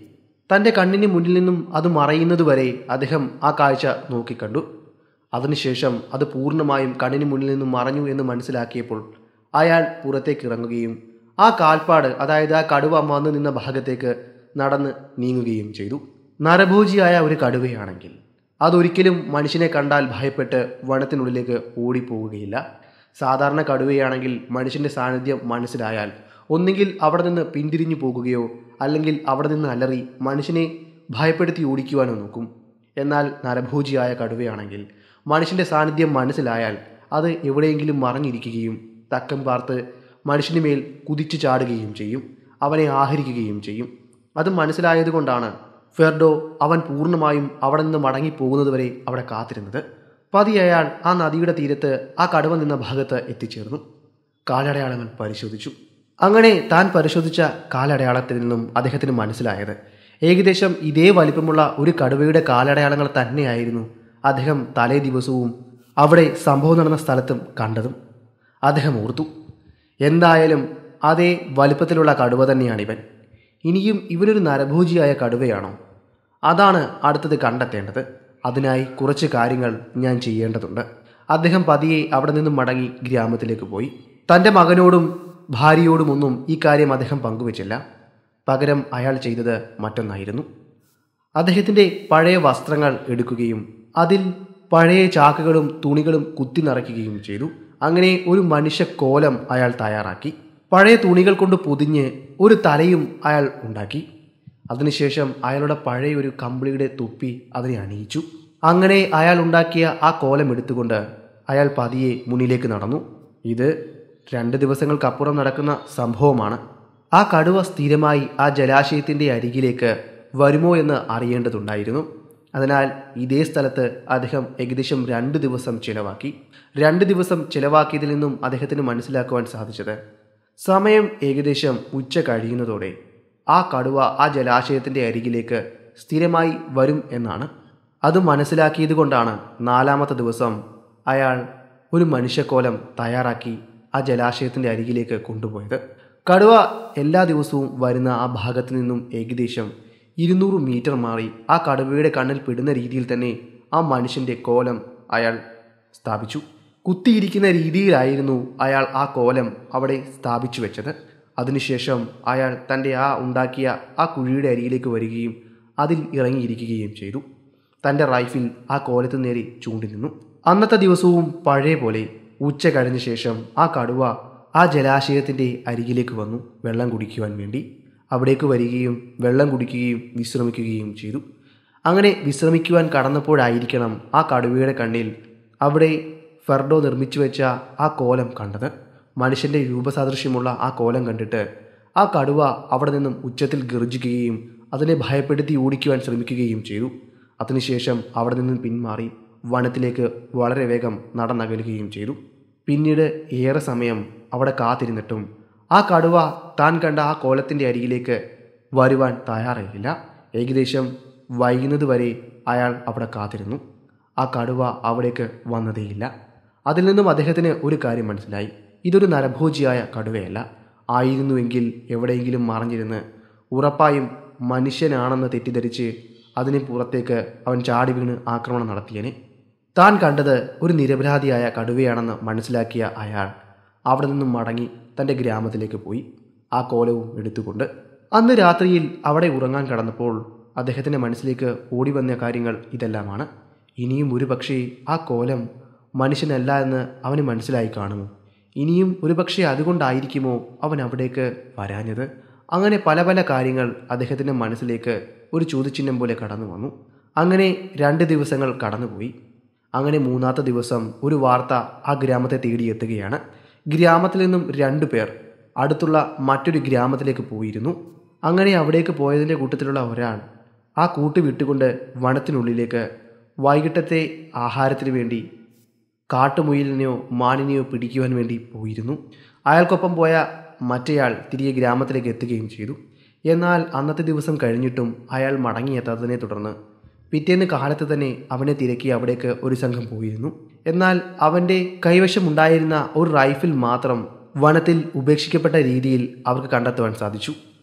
തൻ്റെ കണ്ണിന് മുന്നിൽ നിന്നും അത് മറയുന്നതുവരെ അദ്ദേഹം ആ കാഴ്ച നോക്കിക്കണ്ടു അതിനുശേഷം അത് പൂർണ്ണമായും കണ്ണിന് മുന്നിൽ നിന്നും മറഞ്ഞു എന്ന് മനസ്സിലാക്കിയപ്പോൾ അയാൾ പുറത്തേക്ക് ഇറങ്ങുകയും ആ കാൽപ്പാട് അതായത് ആ കടുവ വന്നു നിന്ന ഭാഗത്തേക്ക് നടന്ന് നീങ്ങുകയും ചെയ്തു നരഭോജിയായ ഒരു കടുവയാണെങ്കിൽ അതൊരിക്കലും മനുഷ്യനെ കണ്ടാൽ ഭയപ്പെട്ട് വനത്തിനുള്ളിലേക്ക് ഓടിപ്പോവുകയില്ല സാധാരണ കടുവയാണെങ്കിൽ മനുഷ്യൻ്റെ സാന്നിധ്യം മനസ്സിലായാൽ ഒന്നുകിൽ അവിടെ നിന്ന് പിന്തിരിഞ്ഞു പോകുകയോ അല്ലെങ്കിൽ അവിടെ നിന്ന് അലറി മനുഷ്യനെ ഭയപ്പെടുത്തി ഓടിക്കുവാനോ നോക്കും എന്നാൽ നരഭോജിയായ കടുവയാണെങ്കിൽ മനുഷ്യൻ്റെ സാന്നിധ്യം മനസ്സിലായാൽ അത് എവിടെയെങ്കിലും മറഞ്ഞിരിക്കുകയും തക്കം പാർത്ത് മനുഷ്യന് മേൽ കുതിച്ചു ചാടുകയും ചെയ്യും അവനെ ആഹരിക്കുകയും ചെയ്യും അത് മനസ്സിലായതുകൊണ്ടാണ് ഫെർഡോ അവൻ പൂർണ്ണമായും അവിടെ നിന്ന് മടങ്ങിപ്പോകുന്നതുവരെ അവിടെ കാത്തിരുന്നത് പതി അയാൾ ആ നദിയുടെ തീരത്ത് ആ കടുവ നിന്ന ഭാഗത്ത് എത്തിച്ചേർന്നു കാലടയാളങ്ങൾ പരിശോധിച്ചു അങ്ങനെ താൻ പരിശോധിച്ച കാലടയാളത്തിൽ നിന്നും അദ്ദേഹത്തിന് മനസ്സിലായത് ഏകദേശം ഇതേ വലിപ്പമുള്ള ഒരു കടുവയുടെ കാലടയാളങ്ങൾ തന്നെയായിരുന്നു അദ്ദേഹം തലേ ദിവസവും അവിടെ സംഭവം നടന്ന സ്ഥലത്തും കണ്ടതും അദ്ദേഹം ഓർത്തു എന്തായാലും അതേ വലിപ്പത്തിലുള്ള കടുവ തന്നെയാണ് ഇവൻ ഇനിയും ഇവനൊരു നരഭോജിയായ കടുവയാണോ അതാണ് അടുത്തത് കണ്ടെത്തേണ്ടത് അതിനായി കുറച്ച് കാര്യങ്ങൾ ഞാൻ ചെയ്യേണ്ടതുണ്ട് അദ്ദേഹം പതിയെ അവിടെ നിന്നും മടങ്ങി ഗ്രാമത്തിലേക്ക് പോയി തൻ്റെ മകനോടും ഭാര്യയോടുമൊന്നും ഈ കാര്യം അദ്ദേഹം പങ്കുവച്ചില്ല പകരം അയാൾ ചെയ്തത് മറ്റൊന്നായിരുന്നു അദ്ദേഹത്തിൻ്റെ പഴയ വസ്ത്രങ്ങൾ എടുക്കുകയും അതിൽ പഴയ ചാക്കുകളും തുണികളും കുത്തി നിറയ്ക്കുകയും ചെയ്തു അങ്ങനെ ഒരു മനുഷ്യ കോലം അയാൾ തയ്യാറാക്കി പഴയ തുണികൾ കൊണ്ട് പൊതിഞ്ഞ് ഒരു തലയും അയാൾ ഉണ്ടാക്കി അതിനുശേഷം അയാളുടെ പഴയ ഒരു കമ്പിളിയുടെ തുപ്പി അതിനെ അണിയിച്ചു അങ്ങനെ അയാൾ ഉണ്ടാക്കിയ ആ കോലം എടുത്തുകൊണ്ട് അയാൾ പതിയെ മുന്നിലേക്ക് നടന്നു ഇത് രണ്ട് ദിവസങ്ങൾക്കപ്പുറം നടക്കുന്ന സംഭവമാണ് ആ കടുവ സ്ഥിരമായി ആ ജലാശയത്തിൻ്റെ അരികിലേക്ക് വരുമോ എന്ന് അറിയേണ്ടതുണ്ടായിരുന്നു അതിനാൽ ഇതേ സ്ഥലത്ത് അദ്ദേഹം ഏകദേശം രണ്ട് ദിവസം ചിലവാക്കി രണ്ട് ദിവസം ചിലവാക്കിയതിൽ നിന്നും അദ്ദേഹത്തിന് മനസ്സിലാക്കുവാൻ സാധിച്ചത് സമയം ഏകദേശം ഉച്ച കഴിയുന്നതോടെ ആ കടുവ ആ ജലാശയത്തിൻ്റെ അരികിലേക്ക് സ്ഥിരമായി വരും എന്നാണ് അത് മനസ്സിലാക്കിയത് കൊണ്ടാണ് നാലാമത്തെ ദിവസം അയാൾ ഒരു മനുഷ്യക്കോലം തയ്യാറാക്കി ആ ജലാശയത്തിൻ്റെ അരികിലേക്ക് കൊണ്ടുപോയത് കടുവ എല്ലാ ദിവസവും വരുന്ന ആ ഭാഗത്ത് നിന്നും ഏകദേശം ഇരുന്നൂറ് മീറ്റർ മാറി ആ കടുവയുടെ കണ്ണിൽ പെടുന്ന രീതിയിൽ തന്നെ ആ മനുഷ്യൻ്റെ കോലം അയാൾ സ്ഥാപിച്ചു കുത്തിയിരിക്കുന്ന രീതിയിലായിരുന്നു അയാൾ ആ കോലം അവിടെ സ്ഥാപിച്ചു വെച്ചത് അതിനുശേഷം അയാൾ തൻ്റെ ആ ഉണ്ടാക്കിയ ആ കുഴിയുടെ അരികിലേക്ക് വരികയും അതിൽ ഇറങ്ങിയിരിക്കുകയും ചെയ്തു തൻ്റെ റൈഫിൽ ആ കോലത്ത് നേരെ ചൂണ്ടി നിന്നു അന്നത്തെ ദിവസവും പഴയ പോലെ ഉച്ച കഴിഞ്ഞ ശേഷം ആ കടുവ ആ ജലാശയത്തിൻ്റെ അരികിലേക്ക് വന്നു വെള്ളം കുടിക്കുവാൻ വേണ്ടി അവിടേക്ക് വരികയും വെള്ളം കുടിക്കുകയും വിശ്രമിക്കുകയും ചെയ്തു അങ്ങനെ വിശ്രമിക്കുവാൻ കടന്നപ്പോഴായിരിക്കണം ആ കടുവയുടെ കണ്ണിൽ അവിടെ ഫെർഡോ നിർമ്മിച്ചു വെച്ച ആ കോലം കണ്ടത് മനുഷ്യൻ്റെ രൂപസാദൃശ്യമുള്ള ആ കോലം കണ്ടിട്ട് ആ കടുവ അവിടെ നിന്നും ഉച്ചത്തിൽ ഗർജിക്കുകയും അതിനെ ഭയപ്പെടുത്തി ഓടിക്കുവാൻ ശ്രമിക്കുകയും ചെയ്തു അതിനുശേഷം അവിടെ നിന്നും പിന്മാറി വനത്തിലേക്ക് വളരെ വേഗം നടന്നകലുകയും ചെയ്തു പിന്നീട് ഏറെ സമയം അവിടെ കാത്തിരുന്നിട്ടും ആ കടുവ താൻ കണ്ട ആ കോലത്തിൻ്റെ അരികിലേക്ക് വരുവാൻ തയ്യാറായില്ല ഏകദേശം വൈകുന്നത് വരെ അയാൾ അവിടെ കാത്തിരുന്നു ആ കടുവ അവിടേക്ക് വന്നതേയില്ല അതിൽ നിന്നും അദ്ദേഹത്തിന് ഒരു കാര്യം മനസ്സിലായി ഇതൊരു നരഭോജിയായ കടുവയല്ല ആയിരുന്നുവെങ്കിൽ എവിടെയെങ്കിലും മറഞ്ഞിരുന്ന് ഉറപ്പായും മനുഷ്യനാണെന്ന് തെറ്റിദ്ധരിച്ച് അതിന് പുറത്തേക്ക് അവൻ ചാടി വീണ് ആക്രമണം നടത്തിയനെ താൻ കണ്ടത് ഒരു നിരപരാധിയായ കടുവയാണെന്ന് മനസ്സിലാക്കിയ അയാൾ അവിടെ നിന്നും മടങ്ങി തൻ്റെ ഗ്രാമത്തിലേക്ക് പോയി ആ കോലവും എടുത്തുകൊണ്ട് അന്ന് രാത്രിയിൽ അവിടെ ഉറങ്ങാൻ കടന്നപ്പോൾ അദ്ദേഹത്തിൻ്റെ മനസ്സിലേക്ക് ഓടി വന്ന കാര്യങ്ങൾ ഇതെല്ലാമാണ് ഇനിയും ഒരു പക്ഷേ ആ കോലം മനുഷ്യനല്ല എന്ന് അവന് മനസ്സിലായി കാണുമോ ഇനിയും ഒരു പക്ഷേ അതുകൊണ്ടായിരിക്കുമോ അവൻ അവിടേക്ക് വരാഞ്ഞത് അങ്ങനെ പല പല കാര്യങ്ങൾ അദ്ദേഹത്തിൻ്റെ മനസ്സിലേക്ക് ഒരു ചോദ്യചിഹ്നം പോലെ കടന്നു വന്നു അങ്ങനെ രണ്ട് ദിവസങ്ങൾ കടന്നുപോയി അങ്ങനെ മൂന്നാമത്തെ ദിവസം ഒരു വാർത്ത ആ ഗ്രാമത്തെ തേടിയെത്തുകയാണ് ഗ്രാമത്തിൽ നിന്നും രണ്ടു പേർ അടുത്തുള്ള മറ്റൊരു ഗ്രാമത്തിലേക്ക് പോയിരുന്നു അങ്ങനെ അവിടേക്ക് പോയതിൻ്റെ കൂട്ടത്തിലുള്ള ഒരാൾ ആ കൂട്ട് വിട്ടുകൊണ്ട് വനത്തിനുള്ളിലേക്ക് വൈകിട്ടത്തെ ആഹാരത്തിന് വേണ്ടി കാട്ടുമുയലിനെയോ മാനിനെയോ പിടിക്കുവാൻ വേണ്ടി പോയിരുന്നു അയാൾക്കൊപ്പം പോയ മറ്റേയാൾ തിരികെ ഗ്രാമത്തിലേക്ക് എത്തുകയും ചെയ്തു എന്നാൽ അന്നത്തെ ദിവസം കഴിഞ്ഞിട്ടും അയാൾ മടങ്ങിയെത്താത്തതിനെ തുടർന്ന് പിറ്റേന്ന് കാലത്ത് തന്നെ അവനെ തിരക്കി അവിടേക്ക് ഒരു സംഘം പോയിരുന്നു എന്നാൽ അവൻ്റെ കൈവശമുണ്ടായിരുന്ന ഒരു റൈഫിൽ മാത്രം വനത്തിൽ ഉപേക്ഷിക്കപ്പെട്ട രീതിയിൽ അവർക്ക് കണ്ടെത്തുവാൻ സാധിച്ചു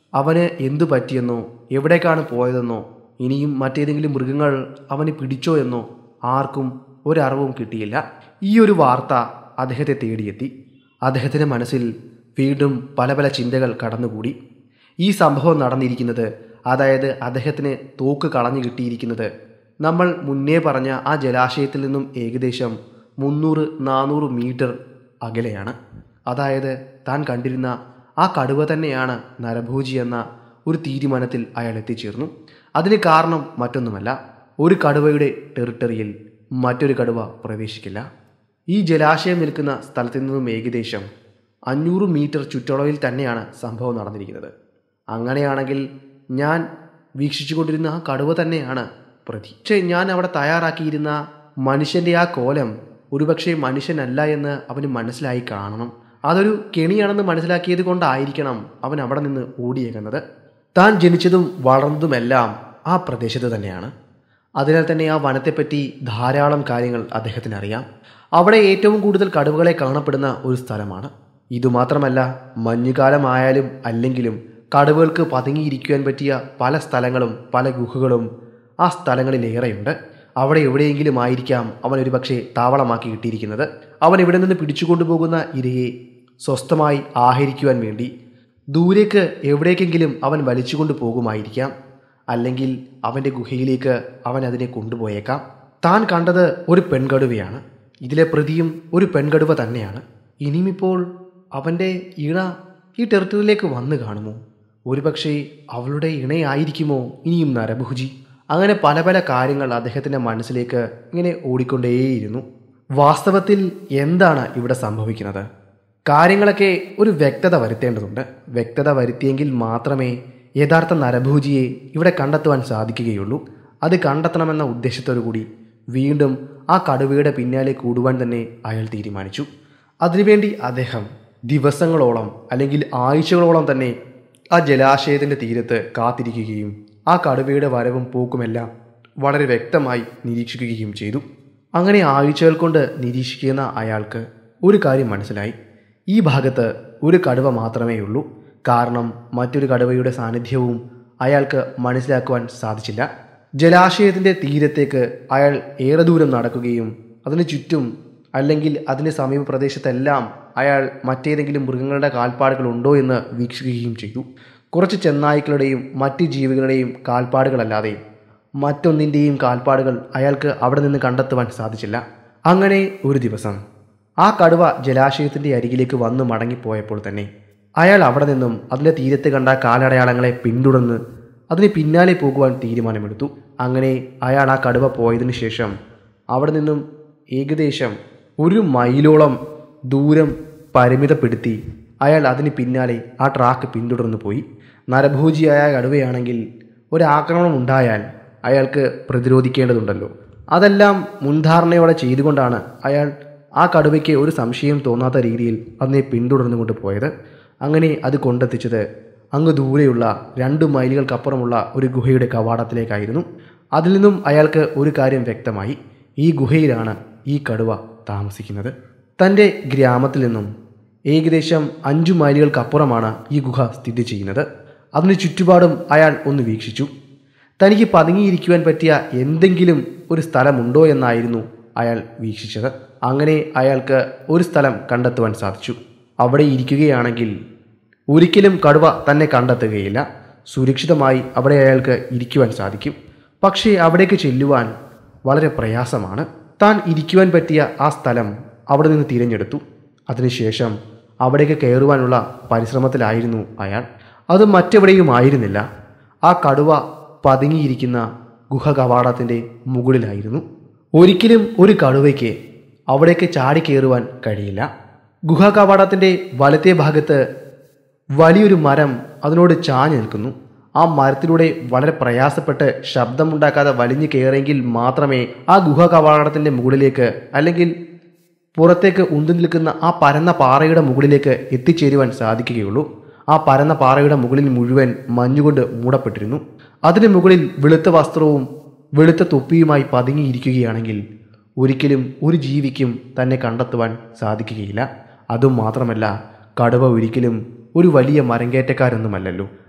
അവന് എന്തു പറ്റിയെന്നോ എവിടേക്കാണ് പോയതെന്നോ ഇനിയും മറ്റേതെങ്കിലും മൃഗങ്ങൾ അവനെ പിടിച്ചോ എന്നോ ആർക്കും ഒരറിവും കിട്ടിയില്ല ഈ ഒരു വാർത്ത അദ്ദേഹത്തെ തേടിയെത്തി അദ്ദേഹത്തിൻ്റെ മനസ്സിൽ വീണ്ടും പല പല ചിന്തകൾ കടന്നുകൂടി ഈ സംഭവം നടന്നിരിക്കുന്നത് അതായത് അദ്ദേഹത്തിന് തോക്ക് കളഞ്ഞു കിട്ടിയിരിക്കുന്നത് നമ്മൾ മുന്നേ പറഞ്ഞ ആ ജലാശയത്തിൽ നിന്നും ഏകദേശം മുന്നൂറ് നാനൂറ് മീറ്റർ അകലെയാണ് അതായത് താൻ കണ്ടിരുന്ന ആ കടുവ തന്നെയാണ് നരഭോജി എന്ന ഒരു തീരുമാനത്തിൽ അയാൾ എത്തിച്ചേർന്നു അതിന് കാരണം മറ്റൊന്നുമല്ല ഒരു കടുവയുടെ ടെറിട്ടറിയിൽ മറ്റൊരു കടുവ പ്രവേശിക്കില്ല ഈ ജലാശയം നിൽക്കുന്ന സ്ഥലത്തു നിന്നും ഏകദേശം അഞ്ഞൂറ് മീറ്റർ ചുറ്റളവിൽ തന്നെയാണ് സംഭവം നടന്നിരിക്കുന്നത് അങ്ങനെയാണെങ്കിൽ ഞാൻ വീക്ഷിച്ചുകൊണ്ടിരുന്ന ആ കടുവ തന്നെയാണ് പ്രതി പക്ഷേ ഞാൻ അവിടെ തയ്യാറാക്കിയിരുന്ന മനുഷ്യൻ്റെ ആ കോലം ഒരുപക്ഷെ മനുഷ്യനല്ല എന്ന് അവന് മനസ്സിലായി കാണണം അതൊരു കെണിയാണെന്ന് മനസ്സിലാക്കിയത് കൊണ്ടായിരിക്കണം അവൻ അവിടെ നിന്ന് ഓടിയേക്കുന്നത് താൻ ജനിച്ചതും വളർന്നതുമെല്ലാം ആ പ്രദേശത്ത് തന്നെയാണ് അതിനാൽ തന്നെ ആ വനത്തെപ്പറ്റി ധാരാളം കാര്യങ്ങൾ അദ്ദേഹത്തിന് അറിയാം അവിടെ ഏറ്റവും കൂടുതൽ കടുവകളെ കാണപ്പെടുന്ന ഒരു സ്ഥലമാണ് ഇതുമാത്രമല്ല മഞ്ഞുകാലമായാലും അല്ലെങ്കിലും കടുവകൾക്ക് പതുങ്ങിയിരിക്കുവാൻ പറ്റിയ പല സ്ഥലങ്ങളും പല ഗുഹകളും ആ സ്ഥലങ്ങളിലേറെയുണ്ട് അവിടെ എവിടെയെങ്കിലും ആയിരിക്കാം അവൻ ഒരു പക്ഷേ താവളമാക്കി കിട്ടിയിരിക്കുന്നത് അവൻ ഇവിടെ നിന്ന് പിടിച്ചുകൊണ്ടുപോകുന്ന ഇരയെ സ്വസ്ഥമായി ആഹരിക്കുവാൻ വേണ്ടി ദൂരേക്ക് എവിടേക്കെങ്കിലും അവൻ വലിച്ചുകൊണ്ട് പോകുമായിരിക്കാം അല്ലെങ്കിൽ അവൻ്റെ ഗുഹയിലേക്ക് അവൻ അതിനെ കൊണ്ടുപോയേക്കാം താൻ കണ്ടത് ഒരു പെൺകടുവയാണ് ഇതിലെ പ്രതിയും ഒരു പെൺകടുവ തന്നെയാണ് ഇനിയുമിപ്പോൾ അവൻ്റെ ഇണ ഈ ടെറിട്ടറിയിലേക്ക് വന്നു കാണുമോ ഒരുപക്ഷെ അവളുടെ ഇണയായിരിക്കുമോ ഇനിയും നരഭുജി അങ്ങനെ പല പല കാര്യങ്ങൾ അദ്ദേഹത്തിൻ്റെ മനസ്സിലേക്ക് ഇങ്ങനെ ഓടിക്കൊണ്ടേയിരുന്നു വാസ്തവത്തിൽ എന്താണ് ഇവിടെ സംഭവിക്കുന്നത് കാര്യങ്ങളൊക്കെ ഒരു വ്യക്തത വരുത്തേണ്ടതുണ്ട് വ്യക്തത വരുത്തിയെങ്കിൽ മാത്രമേ യഥാർത്ഥ നരഭൂജിയെ ഇവിടെ കണ്ടെത്തുവാൻ സാധിക്കുകയുള്ളൂ അത് കണ്ടെത്തണമെന്ന ഉദ്ദേശത്തോടു കൂടി വീണ്ടും ആ കടുവയുടെ പിന്നാലെ കൂടുവാൻ തന്നെ അയാൾ തീരുമാനിച്ചു അതിനുവേണ്ടി അദ്ദേഹം ദിവസങ്ങളോളം അല്ലെങ്കിൽ ആഴ്ചകളോളം തന്നെ ആ ജലാശയത്തിൻ്റെ തീരത്ത് കാത്തിരിക്കുകയും ആ കടുവയുടെ വരവും പോക്കുമെല്ലാം വളരെ വ്യക്തമായി നിരീക്ഷിക്കുകയും ചെയ്തു അങ്ങനെ ആഴ്ചകൾ കൊണ്ട് നിരീക്ഷിക്കുന്ന അയാൾക്ക് ഒരു കാര്യം മനസ്സിലായി ഈ ഭാഗത്ത് ഒരു കടുവ മാത്രമേ ഉള്ളൂ കാരണം മറ്റൊരു കടുവയുടെ സാന്നിധ്യവും അയാൾക്ക് മനസ്സിലാക്കുവാൻ സാധിച്ചില്ല ജലാശയത്തിൻ്റെ തീരത്തേക്ക് അയാൾ ഏറെ ദൂരം നടക്കുകയും അതിന് ചുറ്റും അല്ലെങ്കിൽ അതിന് സമീപ പ്രദേശത്തെല്ലാം അയാൾ മറ്റേതെങ്കിലും മൃഗങ്ങളുടെ കാൽപ്പാടുകൾ ഉണ്ടോ എന്ന് വീക്ഷിക്കുകയും ചെയ്തു കുറച്ച് ചെന്നായ്ക്കളുടെയും മറ്റ് ജീവികളുടെയും കാൽപ്പാടുകളല്ലാതെ മറ്റൊന്നിൻ്റെയും കാൽപ്പാടുകൾ അയാൾക്ക് അവിടെ നിന്ന് കണ്ടെത്തുവാൻ സാധിച്ചില്ല അങ്ങനെ ഒരു ദിവസം ആ കടുവ ജലാശയത്തിൻ്റെ അരികിലേക്ക് വന്ന് മടങ്ങിപ്പോയപ്പോൾ തന്നെ അയാൾ അവിടെ നിന്നും അതിൻ്റെ തീരത്ത് കണ്ട കാലടയാളങ്ങളെ പിന്തുടർന്ന് അതിന് പിന്നാലെ പോകുവാൻ തീരുമാനമെടുത്തു അങ്ങനെ അയാൾ ആ കടുവ പോയതിനു ശേഷം അവിടെ നിന്നും ഏകദേശം ഒരു മൈലോളം ദൂരം പരിമിതപ്പെടുത്തി അയാൾ അതിന് പിന്നാലെ ആ ട്രാക്ക് പിന്തുടർന്നു പോയി നരഭോജിയായ കടുവയാണെങ്കിൽ ഒരാക്രമണം ഉണ്ടായാൽ അയാൾക്ക് പ്രതിരോധിക്കേണ്ടതുണ്ടല്ലോ അതെല്ലാം മുൻധാരണയോടെ ചെയ്തുകൊണ്ടാണ് അയാൾ ആ കടുവയ്ക്ക് ഒരു സംശയം തോന്നാത്ത രീതിയിൽ അതിനെ പിന്തുടർന്നുകൊണ്ട് പോയത് അങ്ങനെ അത് കൊണ്ടെത്തിച്ചത് അങ്ങ് ദൂരെയുള്ള രണ്ട് മൈലുകൾക്കപ്പുറമുള്ള ഒരു ഗുഹയുടെ കവാടത്തിലേക്കായിരുന്നു അതിൽ നിന്നും അയാൾക്ക് ഒരു കാര്യം വ്യക്തമായി ഈ ഗുഹയിലാണ് ഈ കടുവ താമസിക്കുന്നത് തൻ്റെ ഗ്രാമത്തിൽ നിന്നും ഏകദേശം അഞ്ചു മൈലുകൾക്കപ്പുറമാണ് ഈ ഗുഹ സ്ഥിതി ചെയ്യുന്നത് അതിന് ചുറ്റുപാടും അയാൾ ഒന്ന് വീക്ഷിച്ചു തനിക്ക് പതുങ്ങിയിരിക്കുവാൻ പറ്റിയ എന്തെങ്കിലും ഒരു സ്ഥലമുണ്ടോ എന്നായിരുന്നു അയാൾ വീക്ഷിച്ചത് അങ്ങനെ അയാൾക്ക് ഒരു സ്ഥലം കണ്ടെത്തുവാൻ സാധിച്ചു അവിടെ ഇരിക്കുകയാണെങ്കിൽ ഒരിക്കലും കടുവ തന്നെ കണ്ടെത്തുകയില്ല സുരക്ഷിതമായി അവിടെ അയാൾക്ക് ഇരിക്കുവാൻ സാധിക്കും പക്ഷേ അവിടേക്ക് ചെല്ലുവാൻ വളരെ പ്രയാസമാണ് താൻ ഇരിക്കുവാൻ പറ്റിയ ആ സ്ഥലം അവിടെ നിന്ന് തിരഞ്ഞെടുത്തു അതിനുശേഷം അവിടേക്ക് കയറുവാനുള്ള പരിശ്രമത്തിലായിരുന്നു അയാൾ അത് മറ്റെവിടെയും ആയിരുന്നില്ല ആ കടുവ പതുങ്ങിയിരിക്കുന്ന ഗുഹ കവാടത്തിൻ്റെ മുകളിലായിരുന്നു ഒരിക്കലും ഒരു കടുവയ്ക്ക് അവിടേക്ക് ചാടി കയറുവാൻ കഴിയില്ല ഗുഹ കവാടത്തിൻ്റെ വലത്തെ ഭാഗത്ത് വലിയൊരു മരം അതിനോട് ചാഞ്ഞു നിൽക്കുന്നു ആ മരത്തിലൂടെ വളരെ പ്രയാസപ്പെട്ട് ശബ്ദമുണ്ടാക്കാതെ വലിഞ്ഞു കയറിയെങ്കിൽ മാത്രമേ ആ ഗുഹ കവാടത്തിൻ്റെ മുകളിലേക്ക് അല്ലെങ്കിൽ പുറത്തേക്ക് ഉന്തി നിൽക്കുന്ന ആ പരന്ന പാറയുടെ മുകളിലേക്ക് എത്തിച്ചേരുവാൻ സാധിക്കുകയുള്ളൂ ആ പരന്ന പാറയുടെ മുകളിൽ മുഴുവൻ മഞ്ഞുകൊണ്ട് മൂടപ്പെട്ടിരുന്നു അതിന് മുകളിൽ വെളുത്ത വസ്ത്രവും വെളുത്ത തൊപ്പിയുമായി പതുങ്ങിയിരിക്കുകയാണെങ്കിൽ ഒരിക്കലും ഒരു ജീവിക്കും തന്നെ കണ്ടെത്തുവാൻ സാധിക്കുകയില്ല അതും മാത്രമല്ല കടുവ ഒരിക്കലും ഒരു വലിയ മരങ്കേറ്റക്കാരൊന്നുമല്ലല്ലോ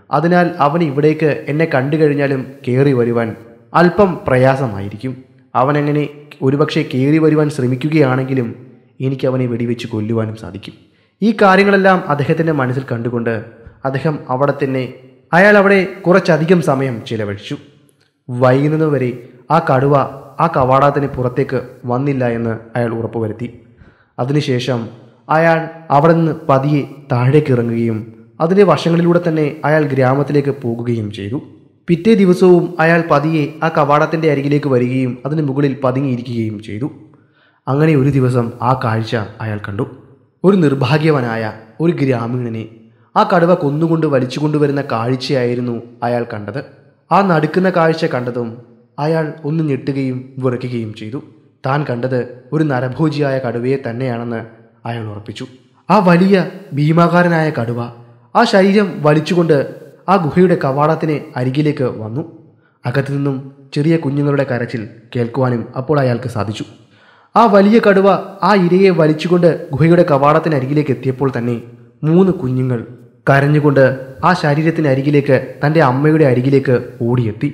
അതിനാൽ അവൻ ഇവിടേക്ക് എന്നെ കണ്ടു കഴിഞ്ഞാലും കയറി വരുവാൻ അല്പം പ്രയാസമായിരിക്കും അവനങ്ങനെ ഒരുപക്ഷെ കയറി വരുവാൻ ശ്രമിക്കുകയാണെങ്കിലും എനിക്ക് അവനെ വെടിവെച്ച് കൊല്ലുവാനും സാധിക്കും ഈ കാര്യങ്ങളെല്ലാം അദ്ദേഹത്തിൻ്റെ മനസ്സിൽ കണ്ടുകൊണ്ട് അദ്ദേഹം അവിടെ തന്നെ അയാൾ അവിടെ കുറച്ചധികം സമയം ചിലവഴിച്ചു വൈകുന്നതുവരെ ആ കടുവ ആ കവാടത്തിന് പുറത്തേക്ക് വന്നില്ല എന്ന് അയാൾ ഉറപ്പുവരുത്തി അതിനുശേഷം അയാൾ അവിടെ നിന്ന് പതിയെ താഴേക്ക് ഇറങ്ങുകയും അതിൻ്റെ വശങ്ങളിലൂടെ തന്നെ അയാൾ ഗ്രാമത്തിലേക്ക് പോകുകയും ചെയ്തു പിറ്റേ ദിവസവും അയാൾ പതിയെ ആ കവാടത്തിൻ്റെ അരികിലേക്ക് വരികയും അതിന് മുകളിൽ പതുങ്ങിയിരിക്കുകയും ചെയ്തു അങ്ങനെ ഒരു ദിവസം ആ കാഴ്ച അയാൾ കണ്ടു ഒരു നിർഭാഗ്യവനായ ഒരു ഗ്രാമീണനെ ആ കടുവ കൊന്നുകൊണ്ട് വലിച്ചുകൊണ്ടുവരുന്ന കാഴ്ചയായിരുന്നു അയാൾ കണ്ടത് ആ നടുക്കുന്ന കാഴ്ച കണ്ടതും അയാൾ ഒന്ന് ഞെട്ടുകയും വിറയ്ക്കുകയും ചെയ്തു താൻ കണ്ടത് ഒരു നരഭോജിയായ കടുവയെ തന്നെയാണെന്ന് അയാൾ ഉറപ്പിച്ചു ആ വലിയ ഭീമാകാരനായ കടുവ ആ ശരീരം വലിച്ചുകൊണ്ട് ആ ഗുഹയുടെ കവാടത്തിന് അരികിലേക്ക് വന്നു അകത്തു നിന്നും ചെറിയ കുഞ്ഞുങ്ങളുടെ കരച്ചിൽ കേൾക്കുവാനും അപ്പോൾ അയാൾക്ക് സാധിച്ചു ആ വലിയ കടുവ ആ ഇരയെ വലിച്ചുകൊണ്ട് ഗുഹയുടെ കവാടത്തിന് അരികിലേക്ക് എത്തിയപ്പോൾ തന്നെ മൂന്ന് കുഞ്ഞുങ്ങൾ കരഞ്ഞുകൊണ്ട് ആ ശരീരത്തിന് അരികിലേക്ക് തൻ്റെ അമ്മയുടെ അരികിലേക്ക് ഓടിയെത്തി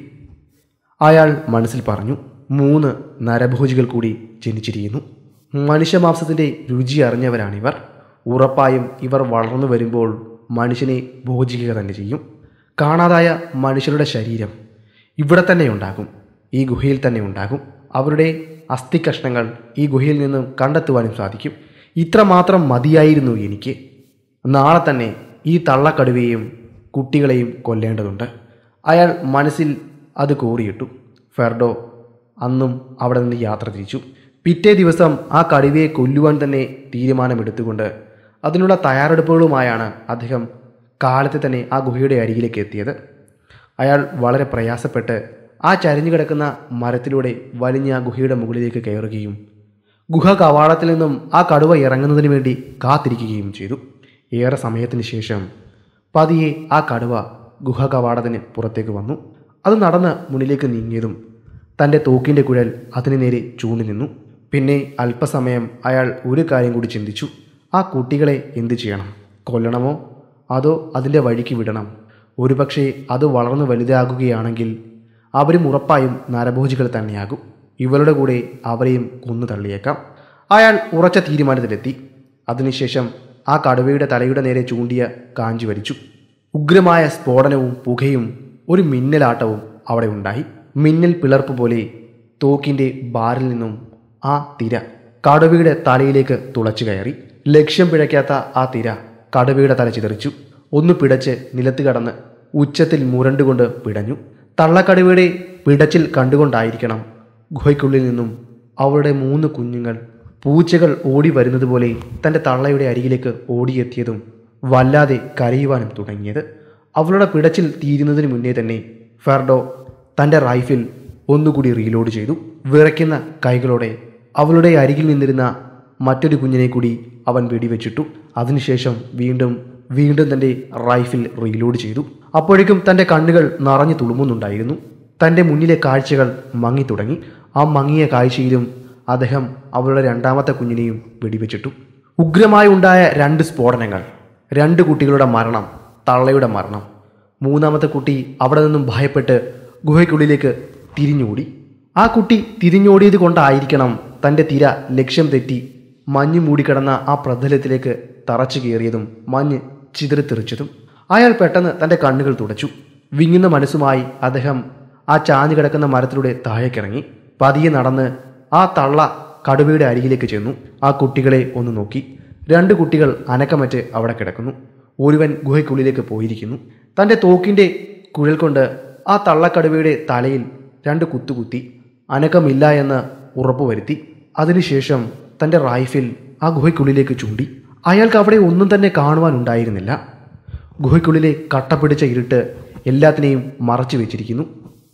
അയാൾ മനസ്സിൽ പറഞ്ഞു മൂന്ന് നരഭോജികൾ കൂടി ജനിച്ചിരിക്കുന്നു മനുഷ്യമാംസത്തിൻ്റെ രുചി അറിഞ്ഞവരാണിവർ ഉറപ്പായും ഇവർ വളർന്നു വരുമ്പോൾ മനുഷ്യനെ ഭോജിക്കുക തന്നെ ചെയ്യും കാണാതായ മനുഷ്യരുടെ ശരീരം ഇവിടെ തന്നെ ഉണ്ടാകും ഈ ഗുഹയിൽ തന്നെ ഉണ്ടാകും അവരുടെ അസ്ഥികഷ്ണങ്ങൾ ഈ ഗുഹയിൽ നിന്നും കണ്ടെത്തുവാനും സാധിക്കും ഇത്രമാത്രം മതിയായിരുന്നു എനിക്ക് നാളെ തന്നെ ഈ തള്ളക്കടുവയെയും കുട്ടികളെയും കൊല്ലേണ്ടതുണ്ട് അയാൾ മനസ്സിൽ അത് കോറിയിട്ടു ഫെർഡോ അന്നും അവിടെ നിന്ന് യാത്ര തിരിച്ചു പിറ്റേ ദിവസം ആ കടുവയെ കൊല്ലുവാൻ തന്നെ തീരുമാനമെടുത്തുകൊണ്ട് അതിനുള്ള തയ്യാറെടുപ്പുകളുമായാണ് അദ്ദേഹം കാലത്തെ തന്നെ ആ ഗുഹയുടെ അരികിലേക്ക് എത്തിയത് അയാൾ വളരെ പ്രയാസപ്പെട്ട് ആ ചരിഞ്ഞു കിടക്കുന്ന മരത്തിലൂടെ വലിഞ്ഞ ആ ഗുഹയുടെ മുകളിലേക്ക് കയറുകയും ഗുഹ കവാടത്തിൽ നിന്നും ആ കടുവ ഇറങ്ങുന്നതിന് വേണ്ടി കാത്തിരിക്കുകയും ചെയ്തു ഏറെ സമയത്തിന് ശേഷം പതിയെ ആ കടുവ ഗുഹ കവാടത്തിന് പുറത്തേക്ക് വന്നു അത് നടന്ന് മുന്നിലേക്ക് നീങ്ങിയതും തൻ്റെ തോക്കിൻ്റെ കുഴൽ അതിനു നേരെ ചൂണ്ടി നിന്നു പിന്നെ അല്പസമയം അയാൾ ഒരു കാര്യം കൂടി ചിന്തിച്ചു ആ കുട്ടികളെ എന്തു ചെയ്യണം കൊല്ലണമോ അതോ അതിൻ്റെ വഴിക്ക് വിടണം ഒരുപക്ഷെ അത് വളർന്നു വലുതാകുകയാണെങ്കിൽ അവരും ഉറപ്പായും നരഭോജികൾ തന്നെയാകും ഇവരുടെ കൂടെ അവരെയും കൊന്നു തള്ളിയേക്കാം അയാൾ ഉറച്ച തീരുമാനത്തിലെത്തി അതിനുശേഷം ആ കടുവയുടെ തലയുടെ നേരെ ചൂണ്ടിയ കാഞ്ചി വലിച്ചു ഉഗ്രമായ സ്ഫോടനവും പുകയും ഒരു മിന്നലാട്ടവും അവിടെ ഉണ്ടായി മിന്നൽ പിളർപ്പ് പോലെ തോക്കിൻ്റെ ബാറിൽ നിന്നും ആ തിര കടുവയുടെ തലയിലേക്ക് തുളച്ചു കയറി ലക്ഷ്യം പിഴയ്ക്കാത്ത ആ തിര കടുവയുടെ തല ചിതറിച്ചു ഒന്ന് പിടച്ച് നിലത്ത് കടന്ന് ഉച്ചത്തിൽ മുരണ്ടുകൊണ്ട് പിടഞ്ഞു തള്ളക്കടുവയുടെ പിടച്ചിൽ കണ്ടുകൊണ്ടായിരിക്കണം ഗുഹയ്ക്കുള്ളിൽ നിന്നും അവളുടെ മൂന്ന് കുഞ്ഞുങ്ങൾ പൂച്ചകൾ ഓടി വരുന്നത് പോലെ തൻ്റെ തള്ളയുടെ അരികിലേക്ക് ഓടിയെത്തിയതും വല്ലാതെ കരയുവാനും തുടങ്ങിയത് അവളുടെ പിടച്ചിൽ തീരുന്നതിന് മുന്നേ തന്നെ ഫെർഡോ തൻ്റെ റൈഫിൽ ഒന്നുകൂടി റീലോഡ് ചെയ്തു വിറയ്ക്കുന്ന കൈകളോടെ അവളുടെ അരികിൽ നിന്നിരുന്ന മറ്റൊരു കുഞ്ഞിനെ കൂടി അവൻ വെടിവെച്ചിട്ടു അതിനുശേഷം വീണ്ടും വീണ്ടും തൻ്റെ റൈഫിൽ റീലോഡ് ചെയ്തു അപ്പോഴേക്കും തൻ്റെ കണ്ണുകൾ നിറഞ്ഞു തുളുമ്പുന്നുണ്ടായിരുന്നു തൻ്റെ മുന്നിലെ കാഴ്ചകൾ മങ്ങി തുടങ്ങി ആ മങ്ങിയ കാഴ്ചയിലും അദ്ദേഹം അവളുടെ രണ്ടാമത്തെ കുഞ്ഞിനെയും വെടിവെച്ചിട്ടു ഉഗ്രമായി ഉണ്ടായ രണ്ട് സ്ഫോടനങ്ങൾ രണ്ട് കുട്ടികളുടെ മരണം തള്ളയുടെ മരണം മൂന്നാമത്തെ കുട്ടി അവിടെ നിന്നും ഭയപ്പെട്ട് ഗുഹയ്ക്കുള്ളിലേക്ക് തിരിഞ്ഞോടി ആ കുട്ടി തിരിഞ്ഞോടിയത് കൊണ്ടായിരിക്കണം തൻ്റെ തിര ലക്ഷ്യം തെറ്റി മഞ്ഞ് മൂടിക്കിടന്ന ആ പ്രതലത്തിലേക്ക് തറച്ചു കയറിയതും മഞ്ഞ് ചിതറിത്തെറിച്ചതും അയാൾ പെട്ടെന്ന് തൻ്റെ കണ്ണുകൾ തുടച്ചു വിങ്ങുന്ന മനസ്സുമായി അദ്ദേഹം ആ ചാഞ്ഞു കിടക്കുന്ന മരത്തിലൂടെ താഴേക്കിറങ്ങി പതിയെ നടന്ന് ആ തള്ള കടുവയുടെ അരികിലേക്ക് ചെന്നു ആ കുട്ടികളെ ഒന്ന് നോക്കി രണ്ട് കുട്ടികൾ അനക്കമറ്റ് അവിടെ കിടക്കുന്നു ഒരുവൻ ഗുഹയ്ക്കുള്ളിലേക്ക് പോയിരിക്കുന്നു തൻ്റെ തോക്കിൻ്റെ കുഴൽ കൊണ്ട് ആ തള്ളക്കടുവയുടെ തലയിൽ രണ്ട് കുത്തുകുത്തി അനക്കമില്ല എന്ന് ഉറപ്പുവരുത്തി അതിനുശേഷം തൻ്റെ റൈഫിൽ ആ ഗുഹയ്ക്കുള്ളിലേക്ക് ചൂണ്ടി അയാൾക്ക് അവിടെ ഒന്നും തന്നെ കാണുവാനുണ്ടായിരുന്നില്ല ഗുഹയ്ക്കുള്ളിലെ കട്ട പിടിച്ച ഇരുട്ട് എല്ലാത്തിനെയും മറച്ചു വെച്ചിരിക്കുന്നു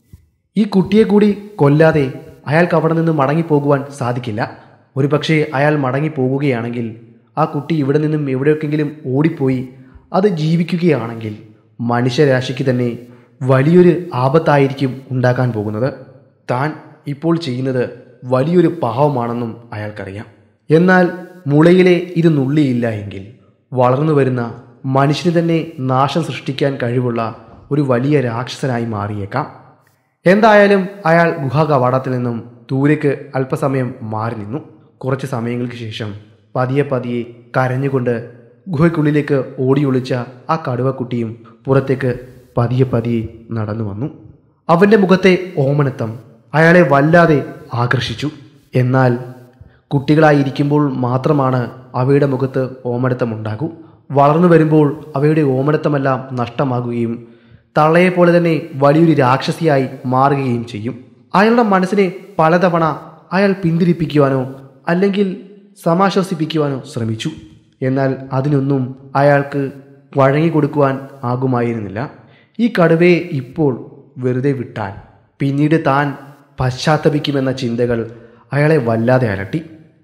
ഈ കുട്ടിയെ കൂടി കൊല്ലാതെ അയാൾക്ക് അവിടെ നിന്ന് മടങ്ങിപ്പോകുവാൻ സാധിക്കില്ല ഒരുപക്ഷെ അയാൾ മടങ്ങിപ്പോകുകയാണെങ്കിൽ ആ കുട്ടി ഇവിടെ നിന്നും എവിടെയൊക്കെങ്കിലും ഓടിപ്പോയി അത് ജീവിക്കുകയാണെങ്കിൽ മനുഷ്യരാശിക്ക് തന്നെ വലിയൊരു ആപത്തായിരിക്കും ഉണ്ടാക്കാൻ പോകുന്നത് താൻ ഇപ്പോൾ ചെയ്യുന്നത് വലിയൊരു പാവമാണെന്നും അയാൾക്കറിയാം എന്നാൽ മുളയിലെ ഇത് നുള്ളിയില്ല എങ്കിൽ വളർന്നു വരുന്ന മനുഷ്യന് തന്നെ നാശം സൃഷ്ടിക്കാൻ കഴിവുള്ള ഒരു വലിയ രാക്ഷസനായി മാറിയേക്കാം എന്തായാലും അയാൾ ഗുഹാ കവാടത്തിൽ നിന്നും ദൂരേക്ക് അല്പസമയം മാറി നിന്നു കുറച്ച് സമയങ്ങൾക്ക് ശേഷം പതിയെ പതിയെ കരഞ്ഞുകൊണ്ട് ഗുഹയ്ക്കുള്ളിലേക്ക് ഓടിയൊളിച്ച ആ കടുവക്കുട്ടിയും പുറത്തേക്ക് പതിയെ പതിയെ നടന്നു വന്നു അവൻ്റെ മുഖത്തെ ഓമനത്തം അയാളെ വല്ലാതെ ആകർഷിച്ചു എന്നാൽ കുട്ടികളായിരിക്കുമ്പോൾ മാത്രമാണ് അവയുടെ മുഖത്ത് ഓമനത്തമുണ്ടാകൂ വളർന്നു വരുമ്പോൾ അവയുടെ ഓമനത്തമെല്ലാം നഷ്ടമാകുകയും തള്ളയെപ്പോലെ തന്നെ വലിയൊരു രാക്ഷസിയായി മാറുകയും ചെയ്യും അയാളുടെ മനസ്സിനെ പലതവണ അയാൾ പിന്തിരിപ്പിക്കുവാനോ അല്ലെങ്കിൽ സമാശ്വസിപ്പിക്കുവാനോ ശ്രമിച്ചു എന്നാൽ അതിനൊന്നും അയാൾക്ക് വഴങ്ങിക്കൊടുക്കുവാൻ ആകുമായിരുന്നില്ല ഈ കടുവയെ ഇപ്പോൾ വെറുതെ വിട്ടാൽ പിന്നീട് താൻ പശ്ചാത്തപിക്കുമെന്ന ചിന്തകൾ അയാളെ വല്ലാതെ അലട്ടി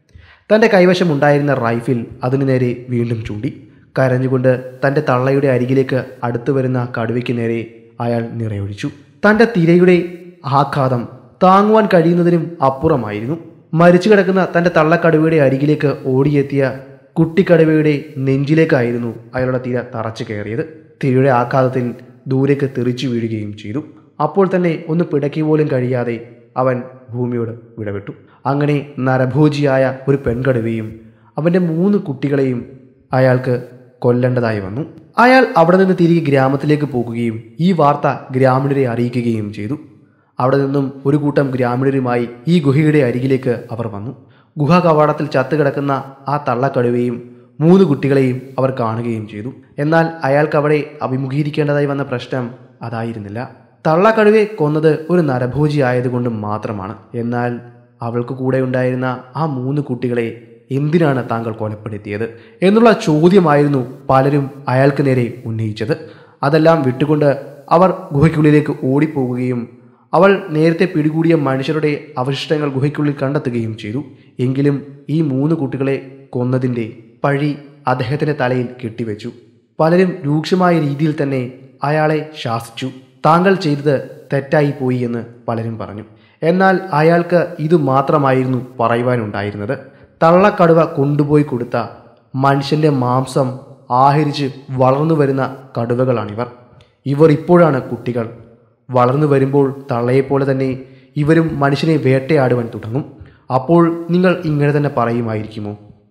തൻ്റെ കൈവശമുണ്ടായിരുന്ന റൈഫിൽ അതിനു നേരെ വീണ്ടും ചൂണ്ടി കരഞ്ഞുകൊണ്ട് തൻ്റെ തള്ളയുടെ അരികിലേക്ക് അടുത്തു വരുന്ന കടുവയ്ക്ക് നേരെ അയാൾ നിറയൊഴിച്ചു തൻ്റെ തിരയുടെ ആഘാതം താങ്ങുവാൻ കഴിയുന്നതിനും അപ്പുറമായിരുന്നു മരിച്ചു കിടക്കുന്ന തൻ്റെ തള്ളക്കടുവയുടെ അരികിലേക്ക് ഓടിയെത്തിയ കുട്ടിക്കടുവയുടെ നെഞ്ചിലേക്കായിരുന്നു അയാളുടെ തിര തറച്ചു കയറിയത് തിരയുടെ ആഘാതത്തിൽ ദൂരേക്ക് തെറിച്ചു വീഴുകയും ചെയ്തു അപ്പോൾ തന്നെ ഒന്ന് പിടയ്ക്ക് പോലും കഴിയാതെ അവൻ ഭൂമിയോട് വിടവിട്ടു അങ്ങനെ നരഭോജിയായ ഒരു പെൺകടുവയും അവൻ്റെ മൂന്ന് കുട്ടികളെയും അയാൾക്ക് കൊല്ലേണ്ടതായി വന്നു അയാൾ അവിടെ നിന്ന് തിരികെ ഗ്രാമത്തിലേക്ക് പോകുകയും ഈ വാർത്ത ഗ്രാമീണരെ അറിയിക്കുകയും ചെയ്തു അവിടെ നിന്നും ഒരു കൂട്ടം ഗ്രാമീണരുമായി ഈ ഗുഹയുടെ അരികിലേക്ക് അവർ വന്നു ഗുഹാ കവാടത്തിൽ ചത്തുകിടക്കുന്ന ആ തള്ളക്കടുവയും മൂന്ന് കുട്ടികളെയും അവർ കാണുകയും ചെയ്തു എന്നാൽ അയാൾക്ക് അവിടെ അഭിമുഖീകരിക്കേണ്ടതായി വന്ന പ്രശ്നം അതായിരുന്നില്ല തള്ളക്കടുവയെ കൊന്നത് ഒരു നരഭോജി ആയതുകൊണ്ട് മാത്രമാണ് എന്നാൽ അവൾക്ക് കൂടെ ഉണ്ടായിരുന്ന ആ മൂന്ന് കുട്ടികളെ എന്തിനാണ് താങ്കൾ കൊലപ്പെടുത്തിയത് എന്നുള്ള ചോദ്യമായിരുന്നു പലരും അയാൾക്ക് നേരെ ഉന്നയിച്ചത് അതെല്ലാം വിട്ടുകൊണ്ട് അവർ ഗുഹയ്ക്കുള്ളിലേക്ക് ഓടിപ്പോവുകയും അവൾ നേരത്തെ പിടികൂടിയ മനുഷ്യരുടെ അവശിഷ്ടങ്ങൾ ഗുഹയ്ക്കുള്ളിൽ കണ്ടെത്തുകയും ചെയ്തു എങ്കിലും ഈ മൂന്ന് കുട്ടികളെ കൊന്നതിൻ്റെ പഴി അദ്ദേഹത്തിൻ്റെ തലയിൽ കെട്ടിവെച്ചു പലരും രൂക്ഷമായ രീതിയിൽ തന്നെ അയാളെ ശാസിച്ചു താങ്കൾ ചെയ്തത് തെറ്റായി പോയി എന്ന് പലരും പറഞ്ഞു എന്നാൽ അയാൾക്ക് ഇത് മാത്രമായിരുന്നു പറയുവാനുണ്ടായിരുന്നത് തള്ളക്കടുവ കൊണ്ടുപോയി കൊടുത്ത മനുഷ്യൻ്റെ മാംസം ആഹരിച്ച് വളർന്നു വരുന്ന കടുവകളാണിവർ ഇവർ ഇപ്പോഴാണ് കുട്ടികൾ വളർന്നു വരുമ്പോൾ തള്ളയെപ്പോലെ തന്നെ ഇവരും മനുഷ്യനെ വേട്ടയാടുവാൻ തുടങ്ങും അപ്പോൾ നിങ്ങൾ ഇങ്ങനെ തന്നെ പറയുമായിരിക്കുമോ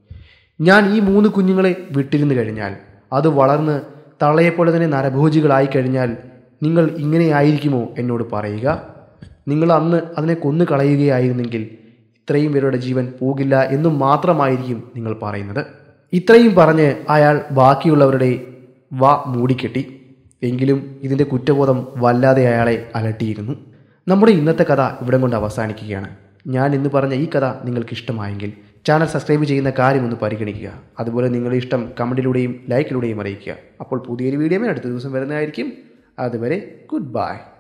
ഞാൻ ഈ മൂന്ന് കുഞ്ഞുങ്ങളെ വിട്ടിരുന്നു കഴിഞ്ഞാൽ അത് വളർന്ന് തള്ളയെപ്പോലെ തന്നെ നരഭോജികളായി കഴിഞ്ഞാൽ നിങ്ങൾ ഇങ്ങനെയായിരിക്കുമോ എന്നോട് പറയുക നിങ്ങൾ അന്ന് അതിനെ കൊന്നു കളയുകയായിരുന്നെങ്കിൽ ഇത്രയും പേരുടെ ജീവൻ പോകില്ല എന്നും മാത്രമായിരിക്കും നിങ്ങൾ പറയുന്നത് ഇത്രയും പറഞ്ഞ് അയാൾ ബാക്കിയുള്ളവരുടെ വാ മൂടിക്കെട്ടി എങ്കിലും ഇതിൻ്റെ കുറ്റബോധം വല്ലാതെ അയാളെ അലട്ടിയിരുന്നു നമ്മുടെ ഇന്നത്തെ കഥ ഇവിടം കൊണ്ട് അവസാനിക്കുകയാണ് ഞാൻ ഇന്ന് പറഞ്ഞ ഈ കഥ നിങ്ങൾക്ക് ഇഷ്ടമായെങ്കിൽ ചാനൽ സബ്സ്ക്രൈബ് ചെയ്യുന്ന കാര്യം ഒന്ന് പരിഗണിക്കുക അതുപോലെ നിങ്ങളുടെ ഇഷ്ടം കമൻറ്റിലൂടെയും ലൈക്കിലൂടെയും അറിയിക്കുക അപ്പോൾ പുതിയൊരു വീഡിയോ അടുത്ത ദിവസം വരുന്നതായിരിക്കും അതുവരെ ഗുഡ് ബൈ